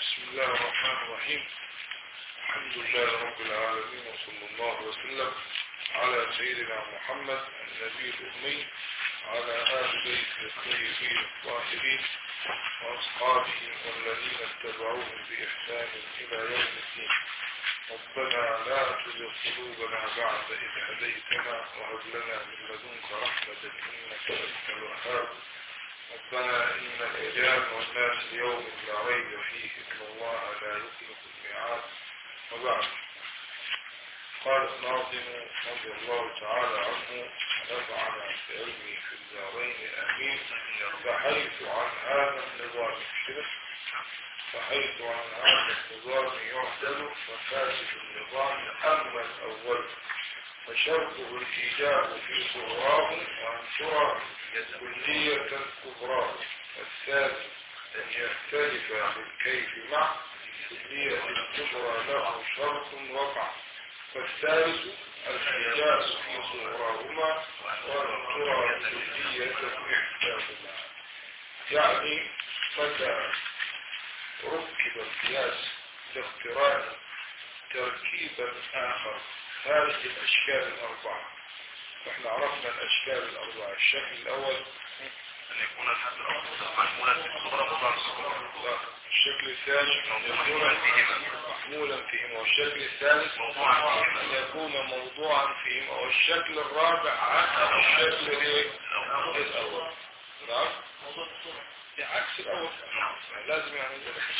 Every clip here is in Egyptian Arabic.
بسم الله الرحمن الرحيم الحمد لله رب العالمين وصلى الله وسلم على سيدنا محمد النبي الأمي على آل بيته الطيبين الطاهرين وأصحابه والذين اتبعوهم بإحسان إلى يوم الدين ربنا لا تزغ قلوبنا بعد إذ هديتنا وهب لنا من لدنك رحمة إنك أنت الوهاب ربنا إن الرجال والناس اليوم لا ريب فيه إن الله لا يخلف الميعاد وبعد قال الناظم رضي الله تعالى عنه ونفعنا بعلمه في الدارين آمين فحيث عن هذا النظام كده فحيث عن هذا النظام يعدل ففاسد النظام أما الأول فشرطه الإيجاب في صغراه وأن ترى كلية كبراه الثالث أن يختلف بالكيف مع كلية كبرى له شرط وقع والثالث الإيجاب في صغراهما وأن ترى كلية إحداهما يعني متى ركب القياس لاقتران تركيبا آخر هذه الأشكال الأربعة احنا عرفنا الأشكال الأربعة الشكل الأول أن يكون الحد محمولا في الصغرى مضاعف لا الشكل الثاني أن يكون محمولا فيهما والشكل الثالث موضوعا أن فيهما يكون موضوعا فيهما والشكل الرابع عكس الشكل الايه؟ الأول نعم بعكس الأول لازم يعني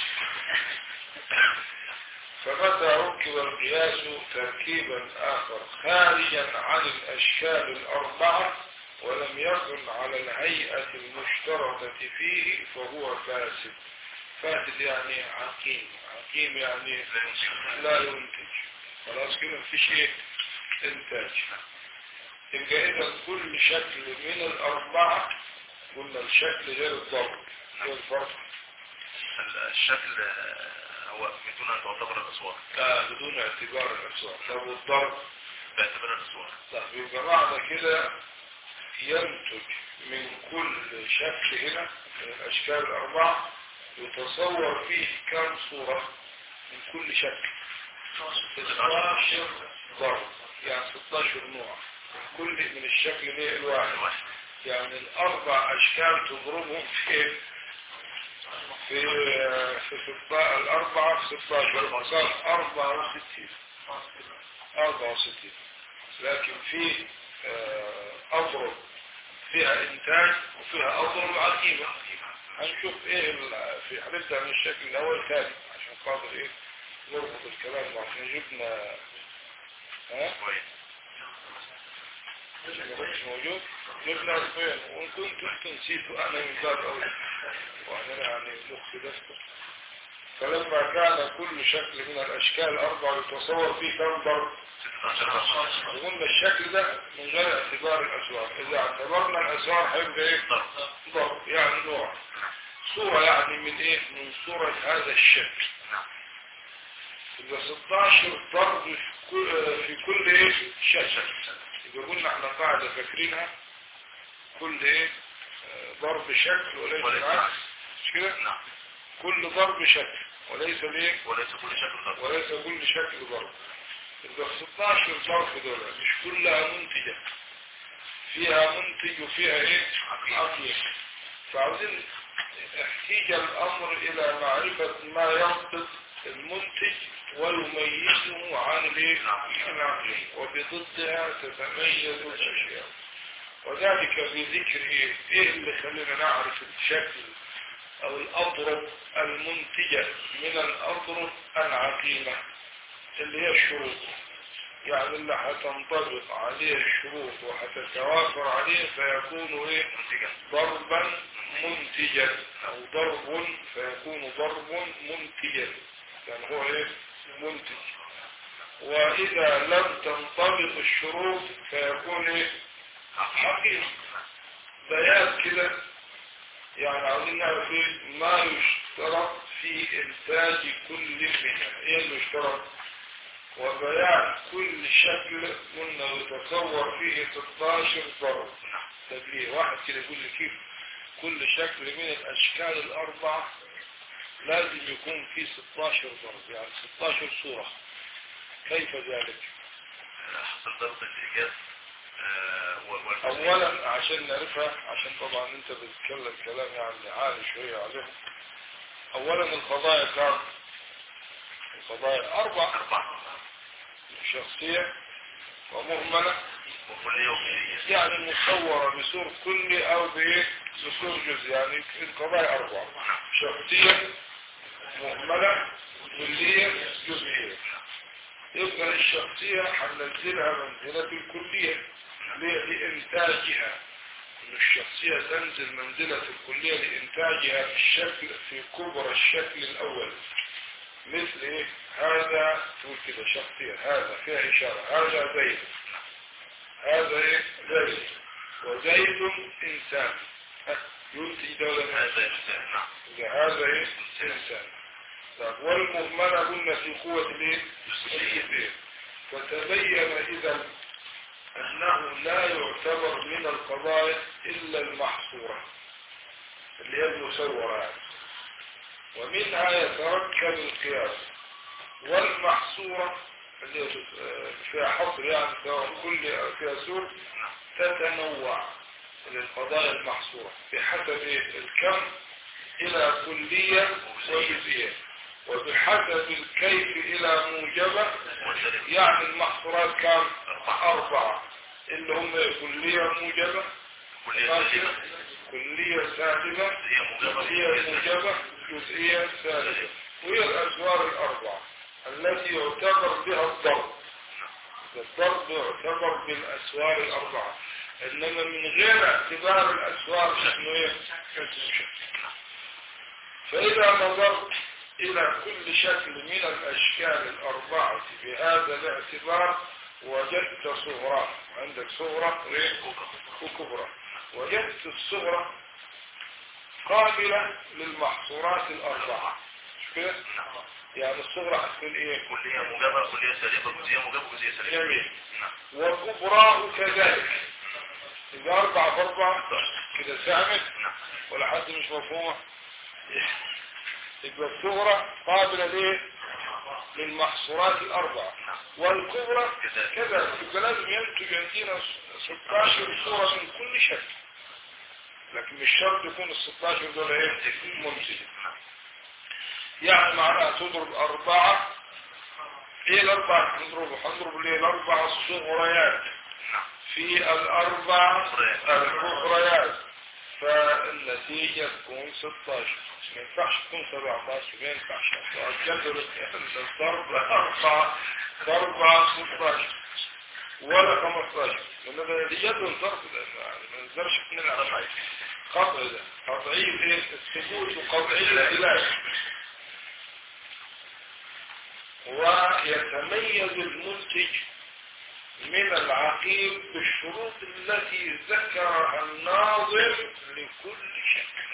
فمتى ركب القياس تركيبا آخر خارجا عن الأشكال الأربعة ولم يكن على الهيئة المشتركة فيه فهو فاسد فاسد يعني عقيم عقيم يعني لا ينتج خلاص كده مفيش ايه انتاج يبقى اذا كل شكل من الاربعة قلنا الشكل غير الضرب غير الفرق الشكل آه، هو بدون أن تعتبر الأصوات لا بدون اعتبار الأصوات طب والضرب باعتبار الأصوات طب يبقى معنى كده ينتج من كل شكل هنا من الأشكال الأربعة يتصور فيه كم صورة من كل شكل 16 ضرب يعني 16 نوع من كل من الشكل ده الواحد يعني الأربع أشكال تضربهم في في في ستة الأربعة في 16 صار 64 64 لكن في آه، أضرب فيها إنتاج وفيها أضرب عقيمة هنشوف إيه ال- في هنبدأ من الشكل الأول ثاني عشان خاطر إيه نربط الكلام عشان جبنا ها كويس مش موجود جبنا فين وإن كنت أنت نسيته أنا من باب أولى وأنا يعني مخي دفتر فلما كان كل شكل من الأشكال الأربعة يتصور فيه كم ضرب 16 قلنا الشكل ده من غير اعتبار الأسوار إذا اعتبرنا الأسوار هيبقى إيه ضرب يعني نوع صورة يعني من إيه من صورة هذا الشكل يبقى 16 ضرب في كل, في كل إيه شكل يبقى قلنا احنا قاعدة فاكرينها كل إيه آه، ضرب شكل وليس وليس العكس العكس. مش كده نعم كل ضرب شكل وليس الايه وليس كل شكل ضرب وليس كل شكل ضرب يبقى 16 ضرب دول مش كلها منتجة فيها منتج وفيها ايه عقيم فعاوزين احتيج الامر الى معرفة ما ينطق المنتج ويميزه عن الايه العقيم وبضدها تتميز الاشياء وذلك بذكر ايه ايه اللي خلينا نعرف الشكل او الاضرب المنتجة من الاضرب العقيمة اللي هي الشروط يعني اللي هتنطبق عليه الشروط وهتتوافر عليه فيكون ايه منتجا ضربا منتجا او ضرب فيكون ضرب منتجا يعني هو ايه منتج واذا لم تنطبق الشروط فيكون ايه حقيقي بيان كده يعني عاوزين نعرف ايه ما يشترط في انتاج كل منها ايه اللي يشترط وبيان كل شكل قلنا يتصور فيه 16 ضرب طب ليه واحد كده يقول لي كيف كل شكل من الاشكال الاربعه لازم يكون في 16 ضرب يعني 16 صورة كيف ذلك حصل ضرب الإيجاز آه، وال- والمسلم. اولا عشان نعرفها عشان طبعا انت بتتكلم كلام يعني عالي شوية عليهم اولا القضايا كام القضايا اربع أربعة شخصية ومهملة وكلية وكلية يعني مصورة بسور كلي او بايه بسور جزء يعني القضايا اربعة شخصية مهملة كلية جزئية يبقى الشخصية هننزلها منزلة الكلية ليه؟ لإنتاجها إن الشخصية تنزل منزلة الكلية لإنتاجها في الشكل في كبر الشكل الأول مثل إيه؟ هذا تقول كده شخصية هذا فيها إشارة هذا زيد هذا إيه؟ زيد وزيد إنسان ها، ينتج دولة هذا إنسان نعم هذا إيه؟ إنسان طيب والمهملة قلنا في قوة الايه؟ الجزئيتين فتبين إذا أنه لا يعتبر من القضايا إلا المحصورة اللي هي المسورة يعني. ومنها يتركب القياس والمحصورة اللي هي آه، فيها حصر يعني سواء كل فيها سور تتنوع للقضايا المحصورة بحسب الكم إلى كلية وجزئية وبحسب الكيف إلى موجبة والسلام يعني المحصورات كام أربعة اللي هم كلية موجبة كلية ماشي؟ سليمة كلية سالبة هي موجبة جزئية موجبة جزئية سالبة وهي الأسوار الأربعة التي يعتبر بها الضرب الضرب يعتبر بالأسوار الأربعة إنما من غير اعتبار الأسوار اسمه إيه؟ اسمه شكل فإذا نظرت إلى كل شكل من الأشكال الأربعة بهذا الاعتبار وجدت صغرى عندك صغرى وإيه؟ وكبرى وجدت الصغرى قابلة للمحصورات الأربعة مش كده؟ يعني الصغرى هتكون إيه؟ كلية موجبة كلية سليمة جزئية موجبة جزئية سليمة جميل نعم وكبراه كذلك إذا أربعة في أربعة كده سامت نعم ولا حد مش مفهومة يبقى الصغرى قابلة ليه للمحصورات الأربعة والكبرى كذلك. كذلك يبقى لازم ينتج عندنا 16 صورة من كل شكل لكن مش شرط يكون ال 16 دول ايه منتجة يعني معناها تضرب أربعة ايه الأربعة اللي هنضربه هنضرب ليه الأربعة الصغريات في الأربع الكبريات فالنتيجة تكون 16 ما ينفعش تكون 17 ما ينفعش الجدول الضرب أربعة أربعة 16 ولا 15 لأن ده الجدول ضرب ده يعني ما نقدرش نلعب معاه قطع ده قطعي ايه الثبوت وقطعي العلاج ويتميز المنتج من العقيم بالشروط التي ذكرها الناظر لكل شكل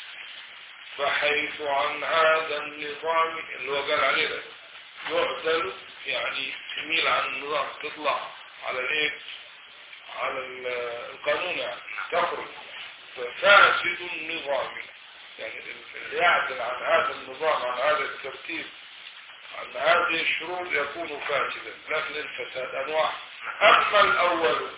فحيث عن هذا النظام اللي هو قال عليه ده يعدل يعني تميل عن النظام تطلع على الايه على ال- القانون يعني تخرج ففاسد النظام يعني اللي يعدل عن هذا النظام عن هذا الترتيب عن هذه الشروط يكون فاسدا لكن الفساد انواع اما الاول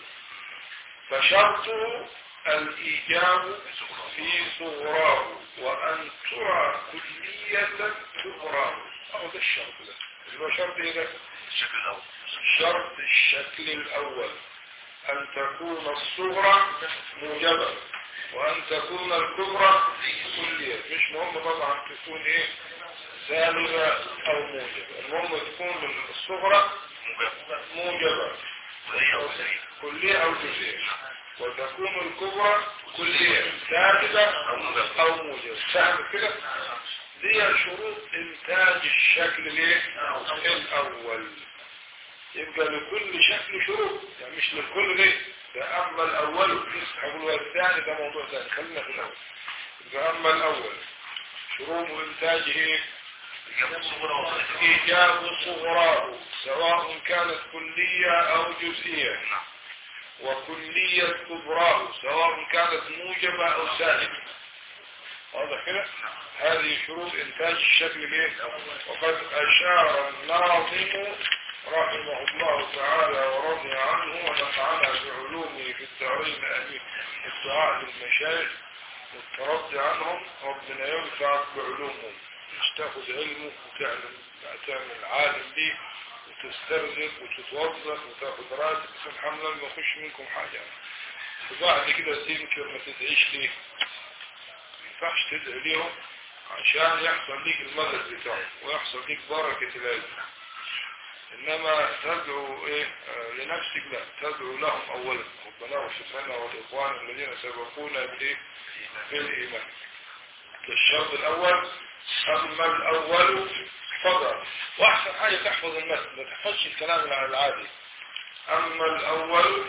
فشرطه الايجاب في صغراه وان ترى كلية كبراه او ده الشرط ده اللي هو شرط ايه ده الشكل الأول شرط الشكل الاول ان تكون الصغرى موجبة وان تكون الكبرى كلية مش مهم طبعا تكون ايه سالبة او موجبة المهم تكون الصغرى موجبة موجبة كلية وجزئية كلية او جزئية وتكون الكبرى كلية سالبة او موجبة فاهم كده دي شروط انتاج الشكل ليه الاول يبقى لكل شكل شروط يعني مش للكل ليه ده اما الاول هقول الثاني ده موضوع ثاني خلينا في الاول يبقى اما الاول شروط انتاجه ايه إجابة الصغرى وصغيرة إيجاب صغراه سواء كانت كلية أو جزئية نعم وكلية كبراه سواء كانت موجبة أو سالبة واضح كده هذه شروط انتاج الشكل الايه وقد اشار الناظم رحمه الله تعالى ورضي عنه ونفعنا بعلومه في الدارين امين الدعاء للمشايخ والترضي عنهم ربنا ينفعك بعلومهم مش تاخد علمه وتعلم تعمل عالم بيه وتسترزق وتتوظف وتاخد راتب سبحان الله ما يخش منكم حاجة وبعد كده تنكر ما تدعيش ليه ما ينفعش تدعي ليهم عشان يحصل ليك المدد بتاعه ويحصل ليك بركة العلم انما تدعو ايه آه لنفسك لا تدعو لهم اولا ربنا اغفر لنا والاخوان الذين سبقونا بالايه بالايمان الشرط الاول اما الاول فضل واحسن حاجة تحفظ المثل ما تحفظش الكلام العادي اما الاول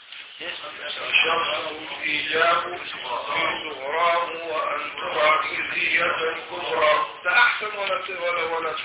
شرط الايجاب في صغراه وان ترى كلية كبرى ده احسن ولا ولا ولا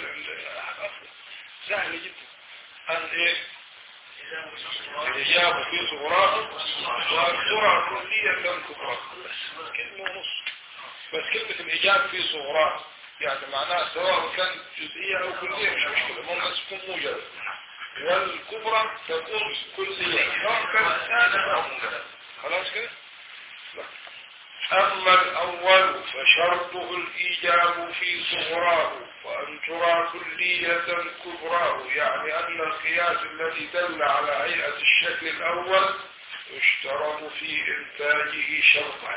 سهل جدا ان ايه الاجابة في صغراه وان ترى كلية كبرى بس كلمة ونص بس كلمة الاجابة في صغراه يعني معناها سواء كان جزئية او كلية مش مشكلة المهم بس تكون موجبة والكبرى تكون كلية سواء كانت ثانية او موجبة خلاص كده لا. أما الأول فشرطه الإيجاب في صغراه وأن ترى كلية كبراه يعني أن القياس الذي دل على هيئة الشكل الأول يشترط في إنتاجه شرطا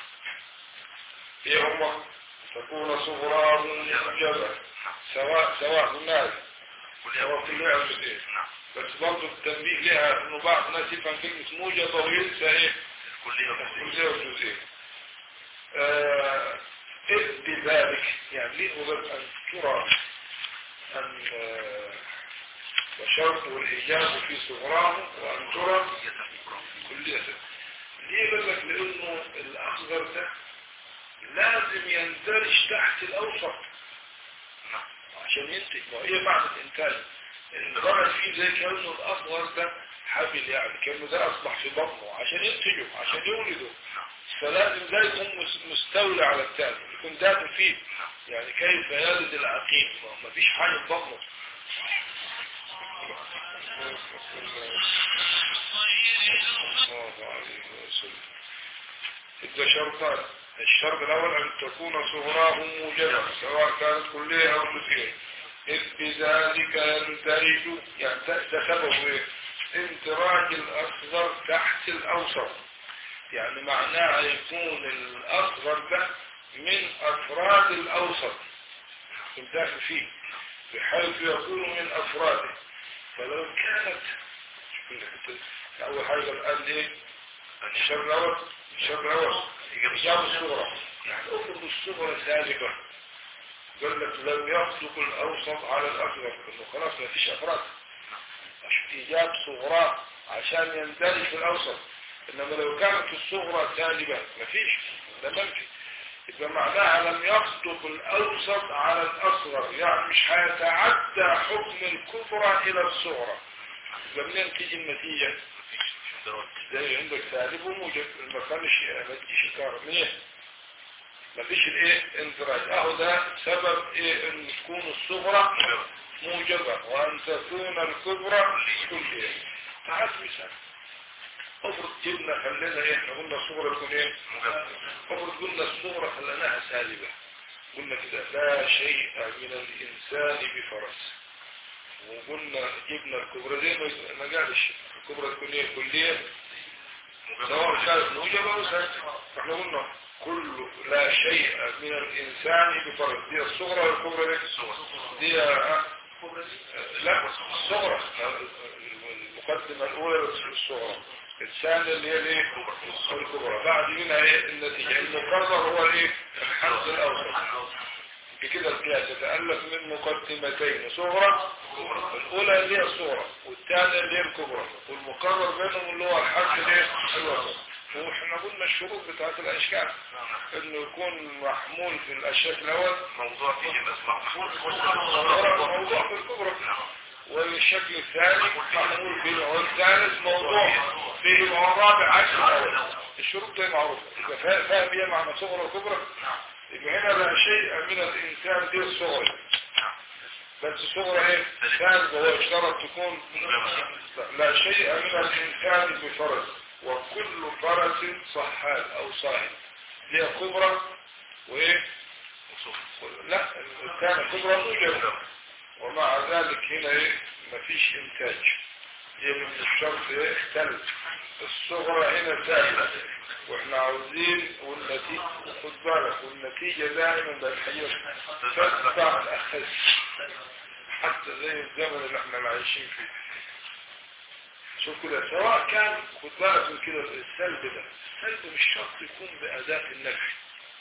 إيه هو تكون صغراه موجبة سواء سواء قلنا سواء كلية أو جزئية بس برضه التنبيه لها إنه بعض الناس يفهم كلمة موجبة وينسى إيه كلية وجزئية آه إذ بذلك يعني ليه أريد أن ترى أن آه وشرطه الإجابة في صغراه وأن ترى كلية ليه يقول لك لأنه الأصغر ده لازم يندرج تحت الأوسط عشان ينتج وهي معنى الإنتاج الغرض فيه زي كأنه الأصغر ده حبل يعني كأنه ده أصبح في بطنه عشان ينتجه عشان يولده فلازم ده يكون مستولى على الثاني يكون داخل فيه يعني كيف يلد العقيم ما فيش حاجة في بطنه إذا شرطان الشرط الأول أن تكون صغراه موجبة سواء كانت كلية أو جزئية إذ بذلك يندرج يعني ده سببه إيه؟ اندراج الأصغر تحت الأوسط يعني معناها يكون الأصغر ده من أفراد الأوسط الداخل فيه بحيث يكون من أفراده فلو كانت أول حاجة الآن إيه الشر الأول الشر الأول إجابة الصغرى يعني أفرض الصغرى سالبة قال لك لم يخلق الأوسط على الأصغر إنه خلاص ما فيش أفراد إيجاب صغرى عشان يندرج في الأوسط إنما لو كانت الصغرى سالبة مفيش ده منفي يبقى معناها لم يصدق الأوسط على الأصغر يعني مش هيتعدى حكم الكبرى إلى الصغرى يبقى منين تيجي النتيجة زي عندك سالب وموجب ما كانش ما تجيش الكهرباء منين مفيش الايه اندراج اهو ده سبب ايه ان تكون الصغرى موجبة وان تكون الكبرى كلية تعال مثال افرض جبنا خلينا ايه احنا قلنا الصغرى تكون ايه افرض قلنا الصغرى خليناها سالبة قلنا كده لا شيء من الانسان بفرس وقلنا جبنا الكبرى زي ما قالش الكبرى تكون ايه كلية سواء كانت موجبة او سالبة احنا قلنا كل لا شيء من الانسان بفرس دي الصغرى والكبرى دي دي لا الصغرى المقدمة الاولى الصغرى الثانية اللي هي الايه الكبرى بعد منها ايه النتيجة المقرر هو الايه الحد الاوسط بكده القياس يتألف من مقدمتين صغرى الاولى اللي هي الصغرى والثانية اللي هي الكبرى والمقرر بينهم اللي هو الحد الايه الوسط واحنا قلنا الشروط بتاعت الاشكال انه يكون محمول في الاشياء الاول موضوع فيه بس محفوظ موضوع في الكبرى والشكل الثاني محمول به والثالث موضوع به والرابع عكس الاول الشروط دي معروفه يبقى فاهم ايه معنى صغرى وكبرى يبقى هنا لا شيء من الإنسان دي الصغرى نعم بس الصغرى ايه ثالث وهو اشترط تكون لا شيء من الإنسان بفرس وكل فرس صحال أو صاحب هي كبرى وإيه وصف لا كان كبرى موجبة ومع ذلك هنا إيه مفيش إنتاج هي من الشرط إيه اختلف الصغرى هنا ثابتة واحنا عاوزين والنتيجة خد بالك والنتيجة دائما بالحقيقة تتبع الأخذ حتى زي الزمن اللي احنا عايشين فيه شوف كده سواء كان خد بالك من كده السلب ده السلب مش شرط يكون بأداة النفي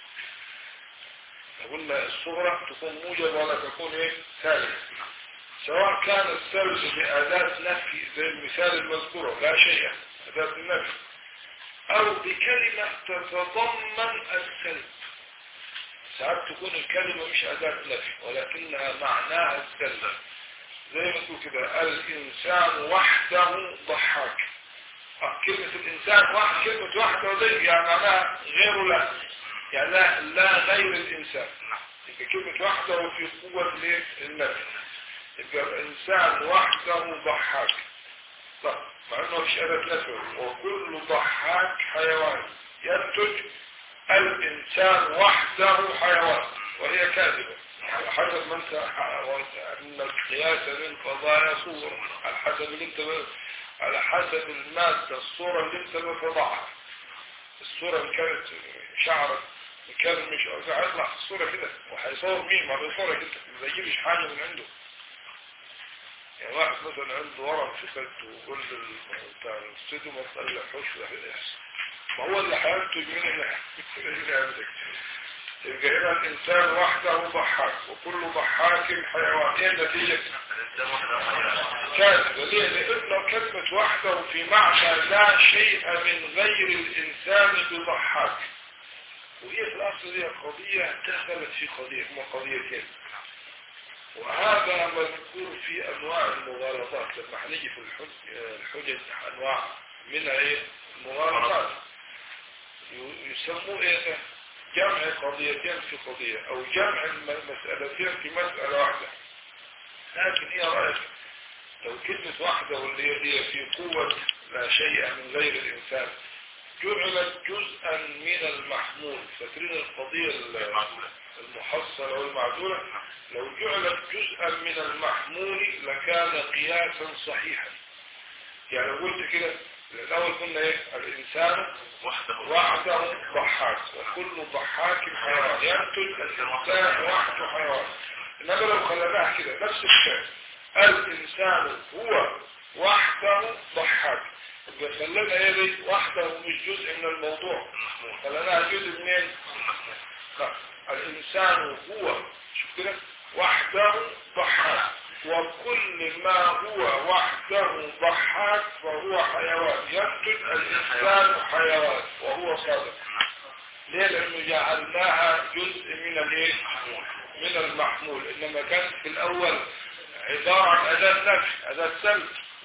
قلنا الصغرى تكون موجب ولا تكون ايه سالب سواء كان السلب بأداة نفي زي المثال المذكورة لا شيء أداة النفي أو بكلمة تتضمن السلب ساعات تكون الكلمة مش أداة نفي ولكنها معناها السلب زي ما تقول كده الإنسان وحده ضحاك آه، كلمة الإنسان واحد كلمة وحده دي يعني معناها غيره لا يعني لا, لا غير الإنسان يبقى كلمة وحده في قوة الايه؟ النفي يبقى الإنسان وحده ضحاك طب مع انه مفيش أداة نفي وكل ضحاك حيوان ينتج الإنسان وحده حيوان وهي كاذبة على حسب ما انت ان القياس من قضايا صور على حسب اللي انت ب- على حسب المادة الصورة اللي انت بتضعها الصورة اللي كانت شعرك كان مش هيطلع في الصورة كده وهيصور مين ما بيصورك انت ما يجيبش حاجة من عنده يعني واحد مثلا عنده ورم في خدته ويقول لل- بتاع الاستوديو ما تصلحوش يحصل ما هو اللي هينتج من اللي اللي عندك يبقى هنا الإنسان وحده ضحاك وكل ضحاك حيوان ايه النتيجة؟ الإنسان واحد كاذبة ليه؟ لأنه كلمة وحده في معنى لا شيء من غير الإنسان بضحاك وهي في الأصل هي قضية دخلت في قضية هما قضيتين وهذا مذكور في أنواع المغالطات لما هنيجي في الحج الحجج أنواع منها إيه؟ المغالطات ي- يسموه إيه ده؟ جمع قضيتين في قضية أو جمع الم- مسألتين في مسألة واحدة لكن إيه رأيك لو كلمة واحدة واللي هي هي في قوة لا شيء من غير الإنسان جعلت جزءا من المحمول فاكرين القضية ال- المحصلة والمعدولة لو جعلت جزءا من المحمول لكان قياسا صحيحا يعني لو قلت كده الأول قلنا إيه الإنسان وحده وحده ضحاك وكل ضحاك حيوان ينتج الإنسان وحده حيوان إنما لو خلناها كده نفس الشيء الإنسان هو وحده ضحاك يبقى خلينا ايه دي وحده مش جزء من الموضوع المحمول خليناها جزء منين المحمول لا. الإنسان هو شوف كده وحده ضحاك وكل ما هو وحده ضحاك فهو حيوان ينتج الإنسان حيوان وهو صادق ليه لأنه جعلناها جزء من الايه محمول من المحمول إنما كانت في الأول عبارة عن أداة نفي أداة سلب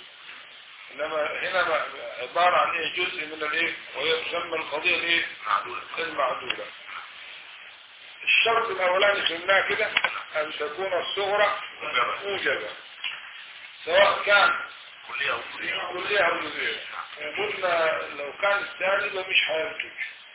إنما هنا بقى عبارة عن إيه جزء من الإيه وهي تسمى القضية الإيه معدولة المعدولة الشرط الأولاني قلناه كده أن تكون الصغرى مجرد موجبة سواء كان كلية أو كلية كلية أو جزئية وقلنا لو كان السالبة مش هينتج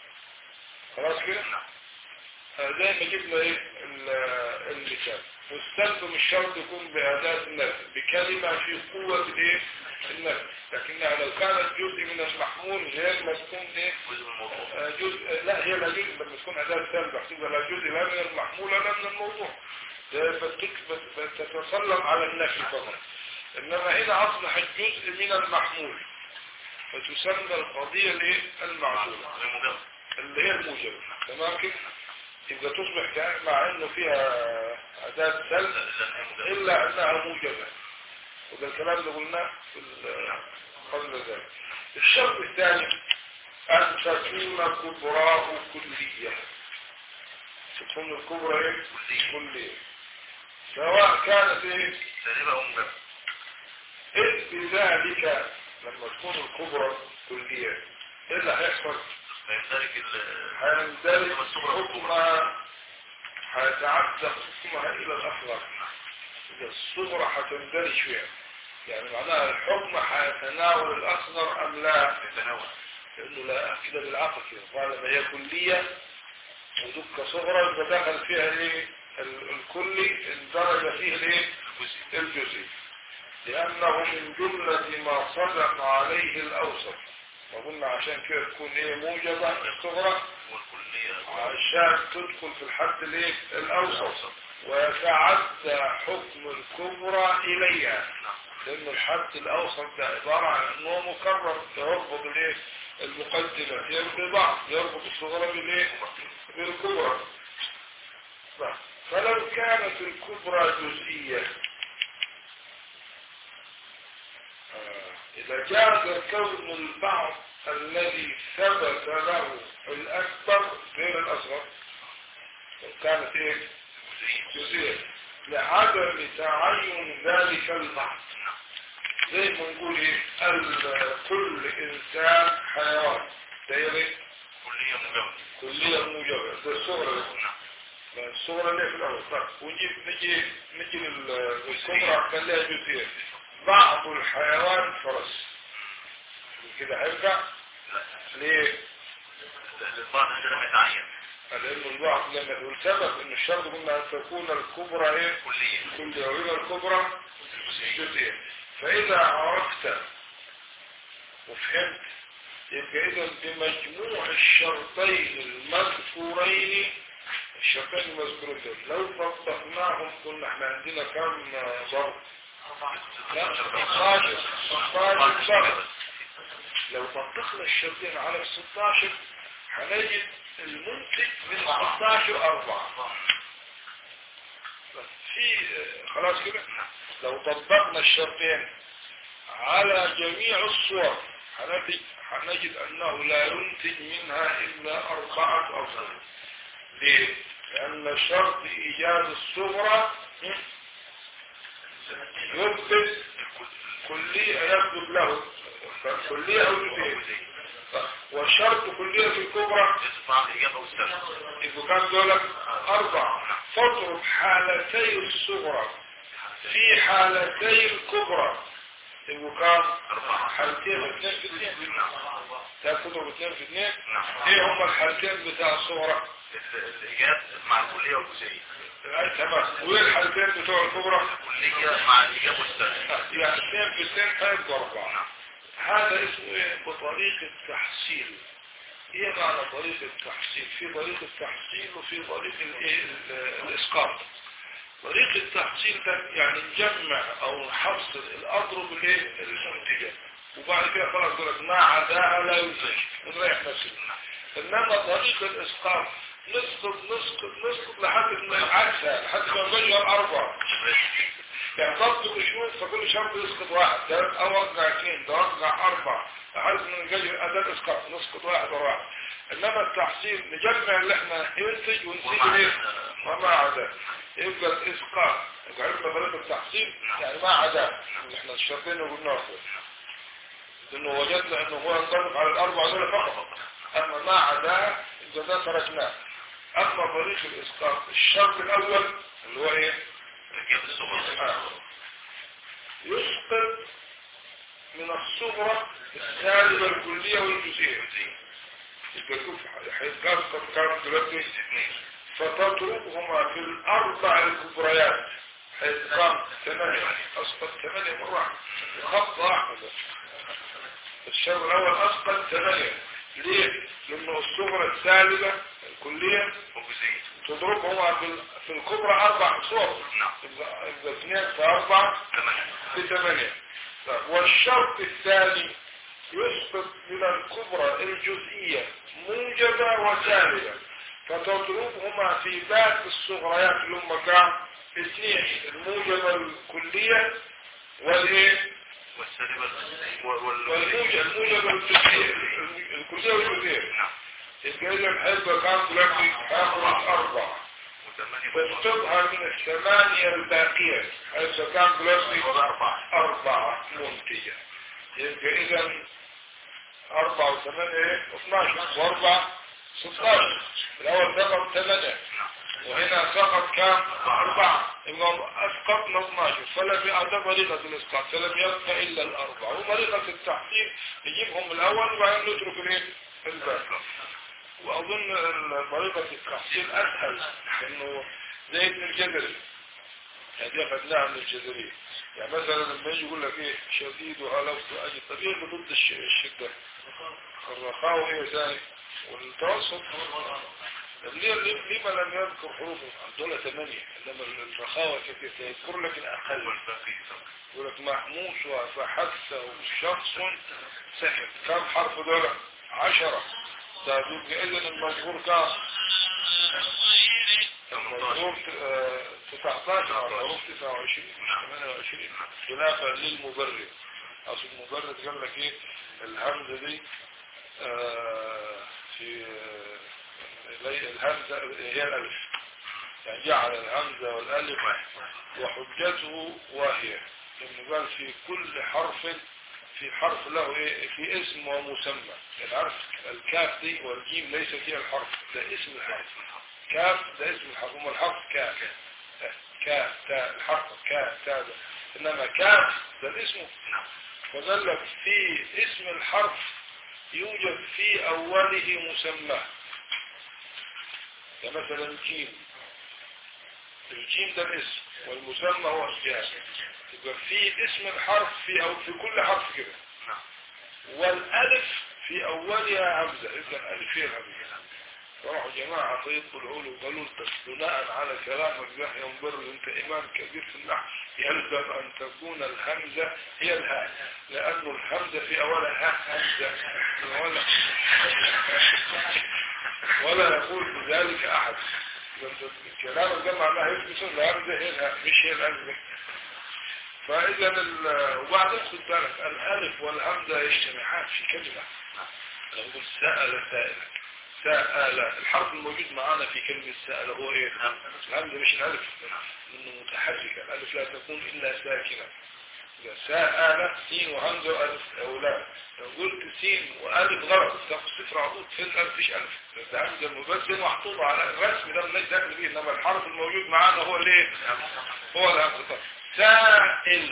خلاص كده آه، زي ما جبنا ايه ال- المثال والسلب مش شرط يكون بأداة النفي بكلمة في قوة الايه النفي لكنها لو كانت جزء من المحمول غير ما تكون ايه جزء من الموضوع آه، جزء لا هي لا جزء لما تكون أداة سلب احسبها لا جزء لا من المحمول ولا من الموضوع ده بتك- بت- بتتسلط على النفي فقط إنما هنا أصبحت جزء من المحمول فتسمى القضية الايه المعدولة غير مجرد اللي هي الموجبة تمام كده يبقى تصبح كأن- مع انه فيها أداة سلب إلا أنها مجرد إلا أنها موجبة وده الكلام اللي قلناه في ال- قبل ذلك الشرط الثاني أن تكون كبراه كلية تكون الكبرى إيه؟ كلية كلية سواء كانت إيه؟ سالبة أو مجرد إذ بذلك لما تكون الكبرى كلية إيه اللي هيحصل؟ فيندرج ال هيندرج حكم هيتعدى حكمها إلى الأصغر إذا الصغرى هتندرج فيها يعني معناها الحكم هيتناول الأصغر أم لا التناول لأنه لا كده بالعقل كده طالما هي كلية ودك صغرى يبقى دخل فيها الايه ال- الكلي اندرج فيه الايه الجزء الجزئي لأنه من جملة ما صدق عليه الأوسط وقلنا عشان كده تكون ايه موجبة الصغرى والكلية عشان تدخل في الحد الايه الأوسط ويتعدى حكم الكبرى إليها نعم لأن الحد الأوسط ده عبارة عن أنه مكرر يربط الايه المقدمة يربط بعض يربط الصغرى بالايه بالكبرى نعم. فلو كانت الكبرى جزئية آه، إذا جاز كون البعض الذي ثبت له الأكبر غير الأصغر لو كانت إيه جزئية لعدم تعين ذلك البعض زي ما نقول إيه ال- كل إنسان حيوان دايرة كلية مجاورة كلية موجبة ده الصغرى نعم الصغرى اللي في الأول طيب ونجيب نجي نجي لل- للكبرى خليها جزئية بعض الحيوان فرس كده هيرجع لا ليه؟ البعض هذا لم يتعين لأن البعض لما يقول سبب إن الشرط قلنا أن تكون الكبرى إيه؟ كلية كل يوم الكبرى جزئية فإذا عرفت وفهمت يبقى إذا بمجموع الشرطين المذكورين الشرطين المذكورين دول لو طبقناهم قلنا احنا عندنا كم ضرب؟ لا 16 16 ضرب لو طبقنا الشرطين على ال 16 هنجد المنتج من 16 أربعة بس في خلاص كده لو طبقنا الشرطين على جميع الصور هنجد, هنجد أنه لا ينتج منها إلا أربعة أفضل ليه؟ لأن شرط إيجاد الصغرى يثبت كلية يثبت له كلية أو جزئية والشرط كلية الكبرى يطبع الإجابة والسبب إذا كان دولة أربعة فاضرب حالتي الصغرى في حالتي الكبرى إذا كان أربعة حالتين اثنين في اثنين تاخدهم اثنين في اثنين نعم ايه هما الحالتين بتاع الصغرى ال- الإجابة مع الكلية والجزئية أي تمام وايه الحالتين بتوع الكبرى الكلية مع الإجابة والسبب آه، يعني اثنين في اثنين هيبقوا أربعة هذا اسمه ايه بطريقة تحصيل ايه معنى طريقة التحصيل في طريقة تحصيل وفي طريقة الايه ال- الاسقاط طريقة التحصيل ده يعني نجمع او نحصل الاضرب الايه المنتجة وبعد كده خلاص يقول لك ما عداها لا ينتج ونريح نفسنا انما طريقة الاسقاط نسقط نسقط نسقط لحد ما عكسها لحد ما نجر اربعة يعني طبق الشروط فكل شرط يسقط واحد ده اوقع اثنين ده اوقع اربع لحد ما نجي اداة اسقاط نسقط واحد ورا واحد انما التحصيل نجمع اللي احنا ينتج ونسيب ايه وما عدا يبقى الاسقاط يبقى عرفنا طريقة التحصيل يعني ما عدا اللي احنا الشرطين اللي قلناهم لانه وجدنا انه هو ينطبق على الاربع دول فقط اما ما عدا اذا ده تركناه اما طريق الاسقاط الشرط الاول اللي هو ايه الإجابة الصغرى يسقط من الصغرى السالبة الكلية والجزئية يبقى شوف هيتقسم كام دلوقتي فتضربهما في الأربع الكبريات هيتقام ثمانية أسقط ثمانية مرة خط واحد الشر الأول أسقط ثمانية ليه؟ لأنه الصغرى السالبة الكلية وجزئية تضربهما في ال- في الكبرى أربع صور نعم يبقى يبقى اثنين في أربعة ثمانية بثمانية طيب، والشرط الثاني يسقط من الكبرى الجزئية موجبة وسالبة فتضربهما في باقي الصغريات اللي هم كام اثنين الموجبة الكلية والايه والسالبة وال- وال- والموجبة الموجبة الجزئية الكلية والجزئية نعم يبقى إذا هيبقى كام دلوقتي هاخد أربعة وثمانية تسقطها من الثمانية الباقية حيث كان دلوقتي أربعة أربعة منتجة يبقى إذا أربعة وثمانية إيه؟ 12 وأربعة 16 الأول ثمن ثمانية وهنا سقط كام أربعة يبقى أسقطنا 12 فلم ده طريقة الإسقاط فلم يبقى إلا الأربعة وطريقة التحقيق نجيبهم الأول وبعدين نترك الايه الباقي وأظن ال- طريقة التحصيل أسهل إنه زي ابن الجزري هذه أخذناها من الجزرية يعني مثلا لما يجي يقول لك إيه شديد وألفت أجل طب إيه اللي ضد الش- الشدة الرخاء وإيه ثاني والتوسط طب ليه ليه- ليه ما لم يذكر حروف دول ثمانية إنما الرخاوة كيف يذكر لك الأقل والباقي يقول لك محموس وفحثه شخص سحر كم حرف دول عشرة طيب يبقى إذن المذكور كم المذكور آه، 19 حروف 29 مش 28 خلافا للمبرر أصل المبرر قال لك إيه الهمزة دي آه، في آه، الهمزة هي الألف يعني جعل الهمزة والألف وحجته واهية لأنه قال في كل حرف في حرف له إيه؟ في اسم ومسمى العرف الكاف دي والجيم ليس فيها الحرف ده اسم الحرف كاف ده اسم الحرف هم الحرف كاف كاف تاء الحرف كاف تاء ده. إنما كاف ده الاسم فقال لك في اسم الحرف يوجد في أوله مسمى كمثلا الجيم الجيم ده الاسم والمسمى هو الجاء يبقى في اسم الحرف في أو في كل حرف كده نعم والألف في أولها همزة يبقى الألف هي الهمزة راحوا جماعة طيبوا العول وقالوا لك بناء على كلامك ده ينبر انت إمام كبير في النحو يلزم أن تكون الهمزة هي الهاء لأن الهمزة في أولها همزة ولا ولا يقول بذلك أحد كلامك ده معناه يثبت ان الهمزة هي الهاء مش هي الهمزة فإذا ال- وبعدين خد بالك الألف والهمزة يجتمعان في كلمة لو قلت سأل سائلا سأل الحرف الموجود معانا في كلمة سأل هو ايه الهمزة مش الألف لأنه متحركة الألف لا تكون إلا ساكنة إذا سأل سين وهمزة وألف أو لا لو قلت سين وألف غلط تاخد صفر عضوط في الألف فيش ألف ده همزة المبدل محطوط على الرسم ده مالناش دخل بيه إنما الحرف الموجود معانا هو الايه هو الهمزة طب سائل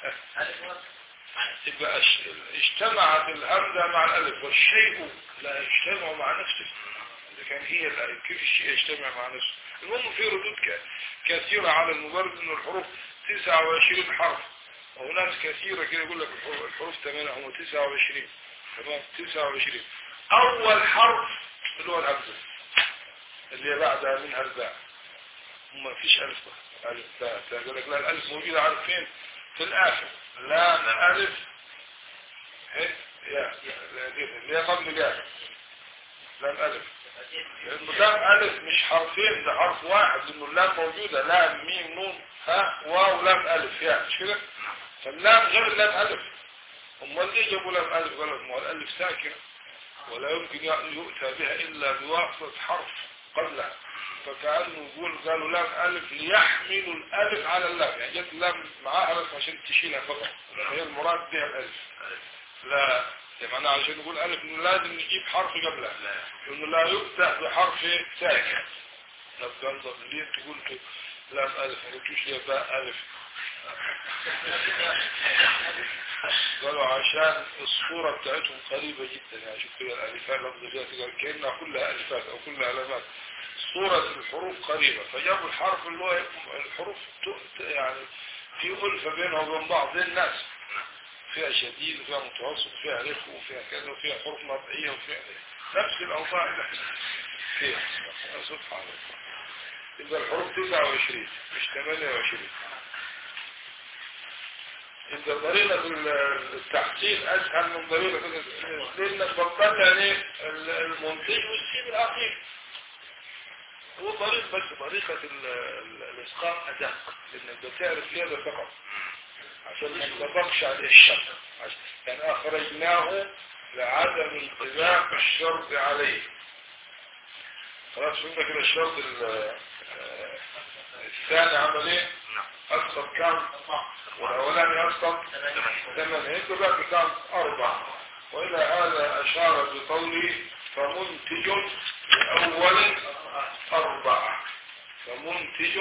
يبقى اش- اجتمعت الهمزة مع الألف والشيء لا يجتمع مع نفسه إذا كان هي الألف كيف الشيء يجتمع مع نفسه المهم في ردود ك- كثيرة على المبرد من الحروف 29 حرف وناس كثيرة كده يقول لك الحروف- الحروف 8 هم 29 تمام 29 أول حرف اللي هو الهمزة اللي هي بعدها منها الباء ما فيش ألف بقى. ألف باء تاء. يقول لك لا الألف موجودة عارف فين في الآخر لا ألف هي يا اللي هي قبل الياء لام ألف لأنه لام ألف مش حرفين ده حرف واحد لأنه اللام موجودة لام ميم نون ها واو لام ألف يا مش كده فاللام غير اللام ألف أمال ليه جابوا لام ألف قال لك ما هو الألف ساكنة ولا يمكن يؤتى بها إلا بواسطة حرف قبلها فكأنه يقول قالوا لام ألف ليحملوا الألف على اللام يعني جت اللام معاها بس عشان تشيلها فقط لأن هي المراد بها الألف لا يعني أنا عشان نقول ألف إنه لازم نجيب حرف قبلها لأنه لا يبدأ بحرف ساكن طب قال طب ليه أنت قلت لام ألف ما قلتوش ليه باء ألف قالوا عشان الصورة بتاعتهم قريبة جدا يعني شوف كده الألفات لفظ فيها قال كأنها كلها ألفات أو كلها علامات صورة الحروف قريبة فجابوا الحرف اللي هو الحروف ت- يعني في ألفة بينها وبين بعض زي الناس فيها شديد وفيها متوسط وفيها رخو وفيها كذا وفيها حروف مطعية وفيها نفس الأوضاع اللي احنا فيها سبحان الله يبقى الحروف 29 مش 28 يبقى طريقة التحصيل أسهل من طريقة الاسم لأنك بطلع ليه المنتج والسيب العقيم هو طريق بس طريقة ال- ال- الإسقاط أدق لأنك بتعرف ليه ده فقط عشان ما انطبقش عليه الشرط عشان- يعني أخرجناه لعدم انطباق الشرط عليه خلاص فهمنا كده الشرط ال- آه، الثاني عمل ايه؟ نعم أسقط كام؟ والأولاني أسقط ثمانية يبقى بقى كام؟ أربعة وإلى هذا أشار بقوله فمنتج لأول أربعة فمنتج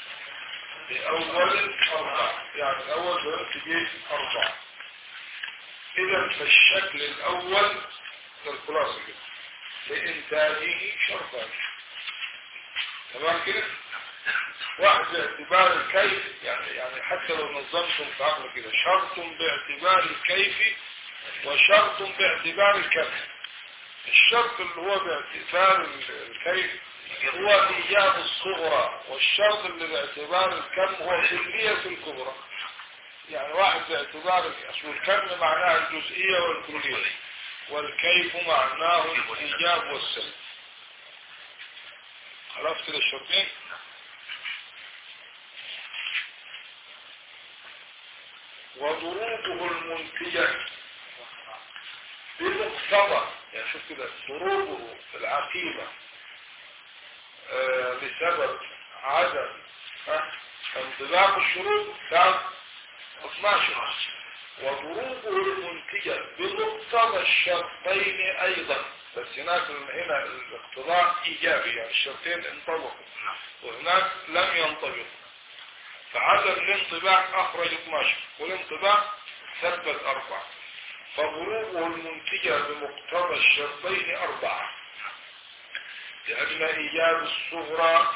لأول أربعة يعني الأول بينتج أربعة إذا فالشكل الأول للخلاصة كده لإنتاجه شرطان تمام كده واحد باعتبار الكيف يعني يعني حتى لو نظمتم في عقل كده شرط باعتبار الكيف وشرط باعتبار الكم الشرط اللي هو باعتبار الكيف هو إيجاب الصغرى والشرط اللي باعتبار الكم هو كلية الكبرى يعني واحد باعتبار أصل الكم معناه الجزئية والكلية والكيف معناه الإيجاب والسلب عرفت كده الشرطين وضروبه المنتجة بمقتضى يعني شوف كده ضروبه في العقيدة آه بسبب عدم آه انطباق الشروط كان 12 وضروبه المنتجة بمقتضى الشرطين ايضا بس هناك هنا الاقتضاء ايجابي يعني الشرطين انطبقوا وهناك لم ينطبقوا فعدم الانطباق اخرج 12 والانطباق ثبت اربعة فضروبه المنتجة بمقتضى الشرطين اربعة لأجل إيجاب الصغرى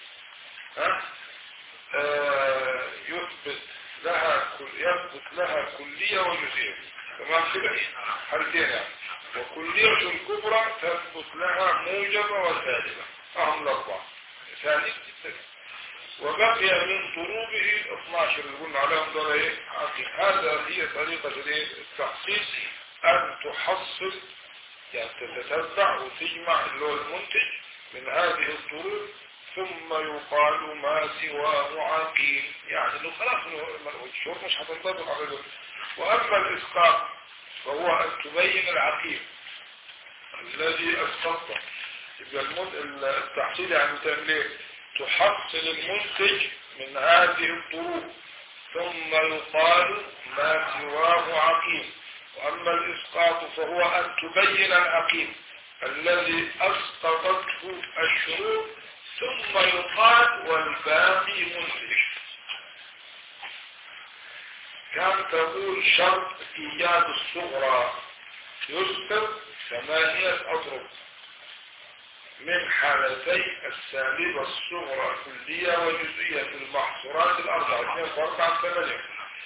آه يثبت لها كل يثبت لها كلية وجزئية تمام كده حالتين يعني وكلية الكبرى تثبت لها موجبة وسالبة أهم الأربعة ثاني وبقي من ضروبه 12 اللي قلنا عليهم دول ايه هذا هي طريقة التحصيل أن تحصل يعني تتتبع وتجمع اللي هو المنتج من هذه الضروب ثم يقال ما سواه عقيم يعني انه خلاص الشروط مش هتنطبق على دول واما الاسقاط فهو ان تبين العقيم الذي اسقطه يبقى التحصيل يعني تعمل ايه تحصل المنتج من هذه الضروب ثم يقال ما سواه عقيم وأما الإسقاط فهو أن تبين العقيم الذي أسقطته الشروط ثم يقال والباقي منتج كان تقول شرط إيجاد الصغرى يسقط ثمانية أضرب من حالتي السالبة الصغرى كلية وجزئية في المحصورات الأربعة اثنين واربعة ثمانية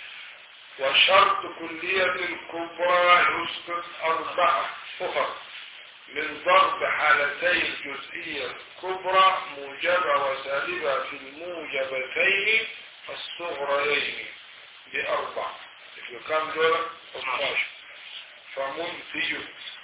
وشرط كلية الكبرى يسقط أربعة أخرى من ضرب حالتي الجزئية الكبرى موجبة وسالبة في الموجبتين الصغريين بأربع كم دول 12 فمنتج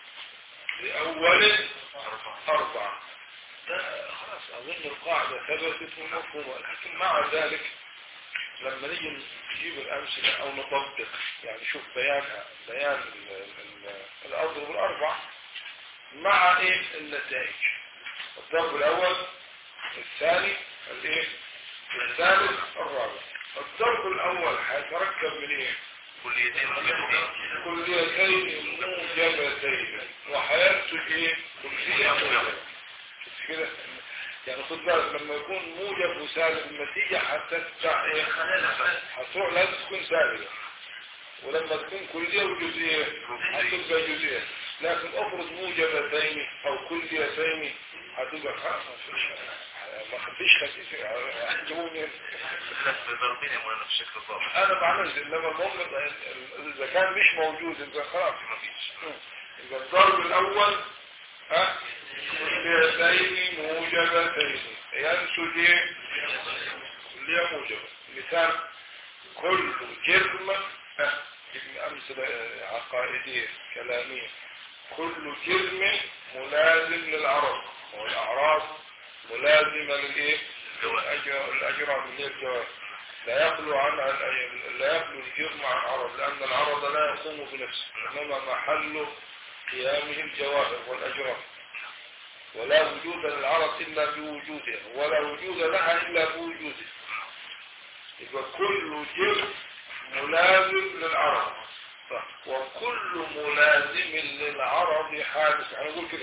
لأول أربعة ده خلاص أظن القاعدة ثبتت ومفهومة لكن مع ذلك لما نيجي نجيب الأمثلة أو نطبق يعني شوف بيانها بيان ال ال الأضرب الأربع مع إيه النتائج الضرب الأول الثاني الإيه الثالث الرابع الضرب الأول هيتركب من إيه كليتين موجبتين كليتين موجبتين وهينتج إيه كلية موجبة كده يعني خد بالك لما يكون موجب وسالب النتيجة هتتبع ايه هتروح لازم تكون سالبة ولما تكون كلية وجزئية هتبقى جزئية لكن افرض موجبتين او كليتين هتبقى خلاص ما خديش خسيس هتجيبوني اختلاف الضربين يا مولانا في الشكل الضابط انا بعمل انما المهم اذا كان مش موجود اذا خلاص مفيش اذا الضرب الاول ها كليتين موجبتين ينتج ايه كلية موجبة مثال كل جرم ها أمثلة عقائدية كلامية كل جرم ملازم للعرب والأعراض ملازمة للإيه الأجر- الأجرام اللي هي الجواب لا يخلو عنها الأي- لا يخلو الجرم عن عرض لأن العرض لا يقوم بنفسه إنما محل قيامه الجواهر والأجرام ولا وجود للعرض إلا بوجودها ولا وجود لها إلا بوجوده يبقى كل جرم ملازم للعرض صح. وكل ملازم للعرض حادث يعني نقول كده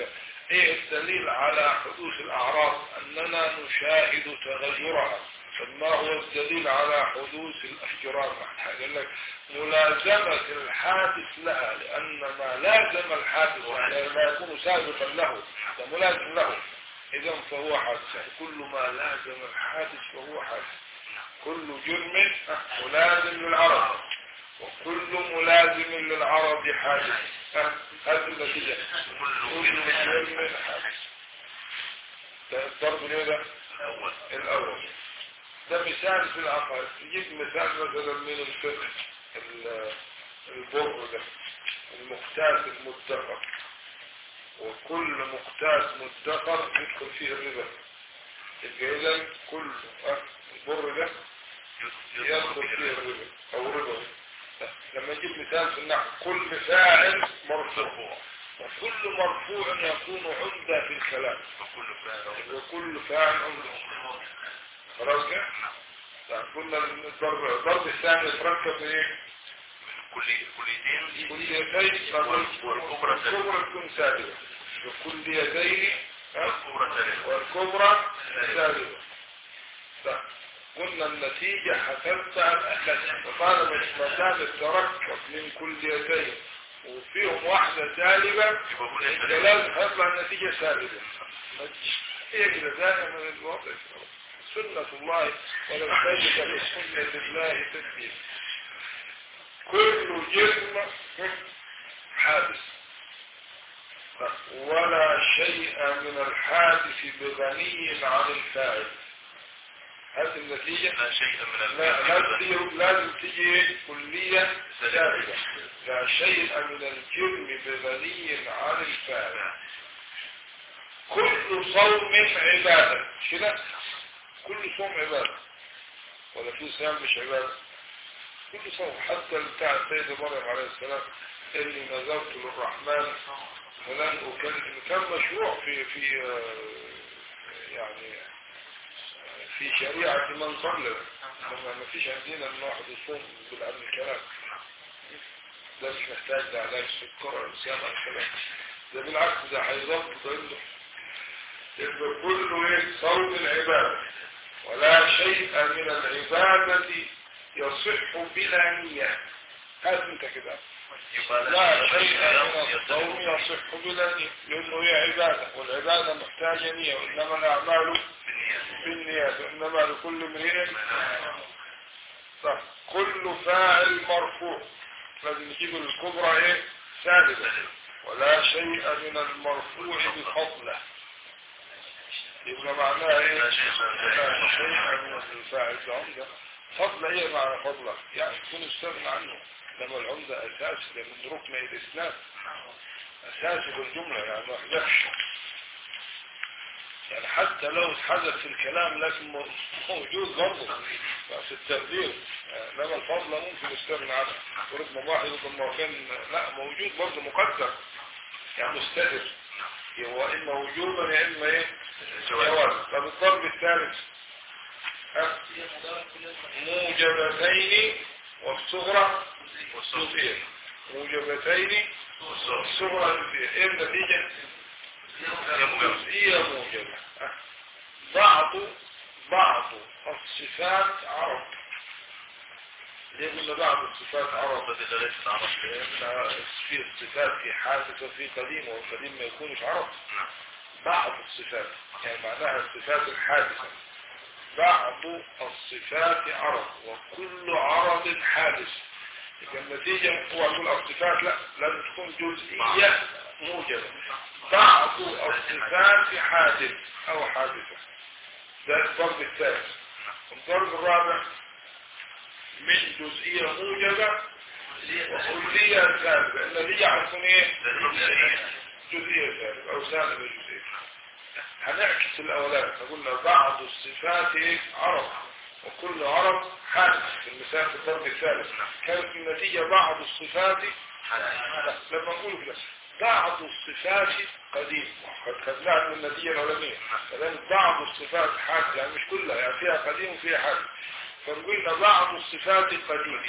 ايه الدليل على حدوث الاعراض اننا نشاهد تغيرها طب ما هو الدليل على حدوث الاحجرام قال لك ملازمة الحادث لها لان ما لازم الحادث يعني ما يكون سابقا له ده ملازم له اذا فهو حادث يعني كل ما لازم الحادث فهو حادث كل جرم ملازم للعرض وكل ملازم للعرض حادث هذه النتيجة كل جرم حادث ده الضرب ليه الأول الأول ده مثال في العقائد نجيب مثال مثلا من الفقه ال- البر ده المقتات المدخر وكل مقتات مدخر يدخل فيه الربا يبقى إذا كل آه، البر ده يدخل فيه الربا أو ربا لما نجيب مثال في النحو كل فاعل مرفوع وكل مرفوع يكون عمدة في الكلام وكل فعل وكل فاعل عمدة خلاص كده؟ طيب قلنا الضرب الضرب الثاني يتركب من ايه؟ كل كليتين كل يدين والكبرى سالبة. والكبرى تكون سالبة وكل يدين ها؟ والكبرى سالبة والكبرى سالبة طيب قلنا النتيجة هتتبع الأساس فطالما ما دام تركب من كل يدين وفيهم واحدة سالبة يبقى كل يبقى سالبة. لازم هيطلع النتيجة سالبة هي كده دائما الوضع سنة الله ولم تجد لسنة الله تبديل كل جسم حادث ولا شيء من الحادث بغني عن الفاعل هذه النتيجة لا شيء من لا الفعل لا تجي- لازم تجي كلية سابقة لا شيء من الجرم بغني عن الفاعل كل صوم عبادة مش كده كل صوم عبادة ولا في صيام مش عبادة كل صوم حتى بتاع السيدة مريم عليه السلام اني نذرت للرحمن فلن اكلم كان مشروع في في آه، يعني آه، في شريعة من قبلنا لما ما فيش عندنا ان واحد يصوم بالعلم الكلام ده مش محتاج ده علاج سكر ولا صيام ولا كلام ده بالعكس ده هيظبط عنده يبقى كله ايه صوم العبادة ولا شيء من العبادة يصح بلا نية هات انت كده يبقى لا شيء الصيام من الصوم يصح يصح بلا نية لأنه هي عبادة والعبادة محتاجة نية وإنما الأعمال بالنية بالنيات وإنما لكل امرئ صح كل فاعل مرفوع لازم نجيب الكبرى ايه سالبة ولا شيء من المرفوع بفضله يبقى معناها ايه لا شيء من لا شيء من الفاعل ده عمدة فضل ايه معنى فضله يعني تكون استغنى عنه لما العمدة اساس ده من ركن الاسلام اساسي بالجملة يعني ما يحذفش يعني حتى لو اتحذف في الكلام لكن مو- موجود برضه في التقدير يعني انما الفضل ممكن يستغنى عنه وركن واحد يقول كان لا موجود برضه مقدر يعني مستدر هو اما وجوبا يا اما ايه جواز طب الضرب الثالث ها؟ موجبتين والصغرى جزئية موجبتين والصغرى جزئية ايه النتيجة جزئية موجبة ها. بعض بعض الصفات عرض ليه قلنا بعض الصفات عرض الصفات اللي ليست عرض لأن في الصفات في حادث وفي قديم والقديم ما يكونش عرض نعم بعض الصفات يعني معناها الصفات الحادثة بعض الصفات عرض وكل عرض حادث يبقى النتيجة هو أقول الصفات لا لازم تكون جزئية موجبة بعض الصفات حادث أو حادثة ده الضرب الثالث الضرب الرابع من جزئية موجبة وكلية سالبة النتيجة هتكون ايه؟ جزئية سالبة أو سالبة جزئية هنعكس الأولاد قلنا بعض الصفات إيه؟ عرض وكل عرض حادث في المثال في الضرب الثالث كانت النتيجة بعض الصفات لا، لما نقول كده بعض الصفات قديم قد خدناها من النتيجة الأولانية كذلك بعض الصفات حادثة يعني مش كلها يعني فيها قديم وفيها حادث فنقولنا بعض الصفات قديم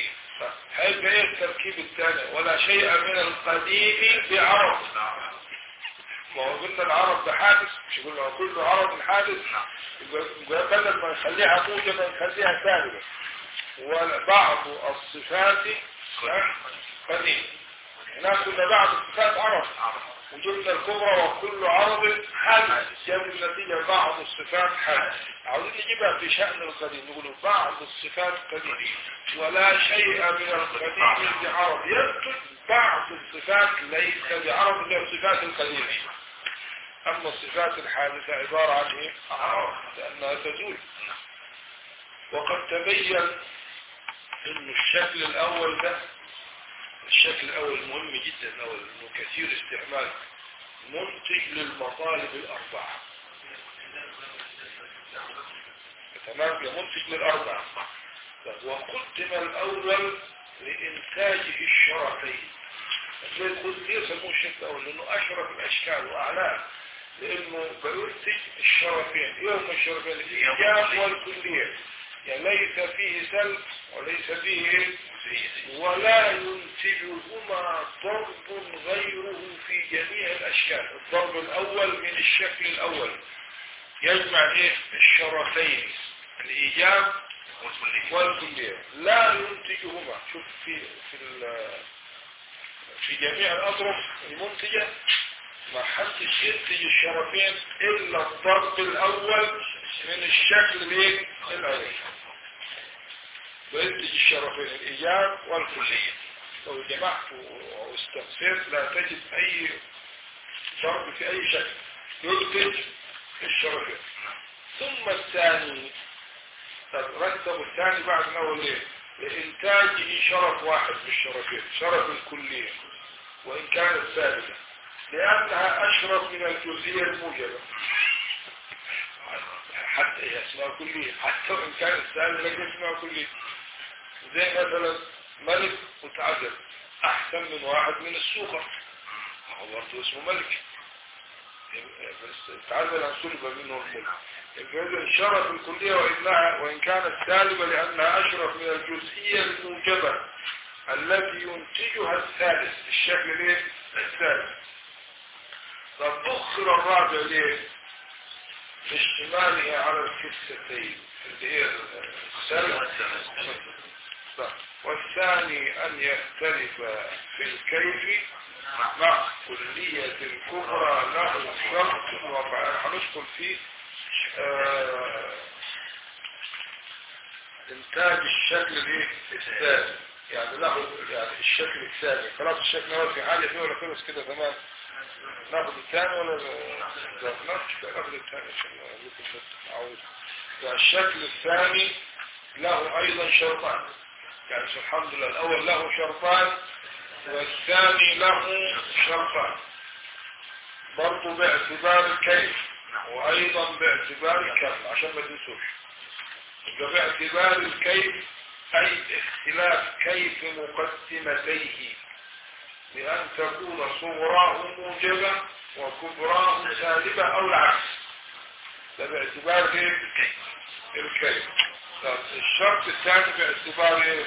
هيبقى ايه التركيب الثاني ولا شيء من القديم بعرض ما هو قلنا العرض ده حادث مش قلنا كل عرض حادث يبقى يبقى بدل ما نخليها موجبة نخليها سالبة وبعض الصفات قديم هناك كنا بعض الصفات عرض وجبنا الكبرى وكل عرض حادث جاب النتيجة بعض الصفات حادث عاوزين نجيبها في شأن القديم نقول بعض الصفات قديم ولا شيء من القديم بعرض ينتج بعض الصفات ليس بعرض من الصفات القديمة أما الصفات الحادثة عبارة عن إيه؟ أعراض لأنها تزول وقد تبين أن الشكل الأول ده الشكل الأول مهم جدا الأول أنه كثير استعمال منتج للمطالب الأربعة تمام يا منتج للأربعة وقدم الأول لإنتاجه الشرفين زي قلت يسموه الشكل الأول لأنه أشرف الأشكال وأعلاه لأنه بينتج الشرفين يوم الشرفين الإيجاب والكلية يعني ليس فيه سلب وليس فيه ولا ينتجهما ضرب غيره في جميع الأشكال الضرب الأول من الشكل الأول يجمع إيه الشرفين الإيجاب والكلية لا ينتجهما شوف في في في جميع الأضرب المنتجة ما حدش ينتج الشرفين إلا الضرب الأول من الشكل الايه الأول وينتج الشرفين الإيجاب والكلية لو جمعت واستقصيت لا تجد أي ضرب في أي شكل ينتج الشرفين ثم الثاني رتب الثاني بعد الأول ليه لإنتاجه شرف واحد بالشرفين شرف الكلية وإن كانت ثابتة لأنها أشرف من الجزئية الموجبة حتى هي اسمها كلية حتى وإن كانت ثابتة لكن اسمها كلية زي مثلا ملك متعدد أحسن من واحد من السوقة هو برضه اسمه ملك بس تعدل عن سلب منه الملك فإذا شرف الكلية وإنها وإن كانت سالبة لأنها أشرف من الجزئية الموجبة التي ينتجها الثالث الشكل الايه الثالث طب أخر الرابع ليه اشتمالها على الكفتين اللي هي السلب والثاني أن يختلف في الكيف مع كلية الكبرى له شرط وهندخل فيه آه انتاج الشكل الايه الثاني يعني له يعني الشكل الثاني خلاص الشكل الاول في حاجه فيه ولا خلص كده تمام ناخد الثاني ولا لا ناخد الثاني عشان ممكن نعود يعني الشكل الثاني له ايضا شرطان يعني الحمد لله الاول له شرطان والثاني له شرطان برضه باعتبار الكيف وايضا باعتبار الكم عشان ما تنسوش يبقى باعتبار الكيف اي اختلاف كيف مقدمتيه بان تكون صغراه موجبة وكبراه سالبة او العكس ده باعتبار ايه الكيف الشرط الثاني باعتبار ايه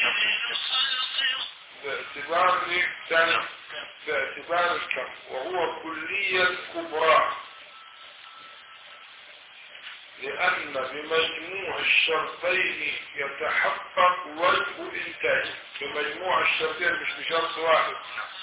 باعتبار ايه الثاني باعتبار الكم وهو كلية كبرى لأن بمجموع الشرطين يتحقق وجه إنتاج بمجموع الشرطين مش بشرط واحد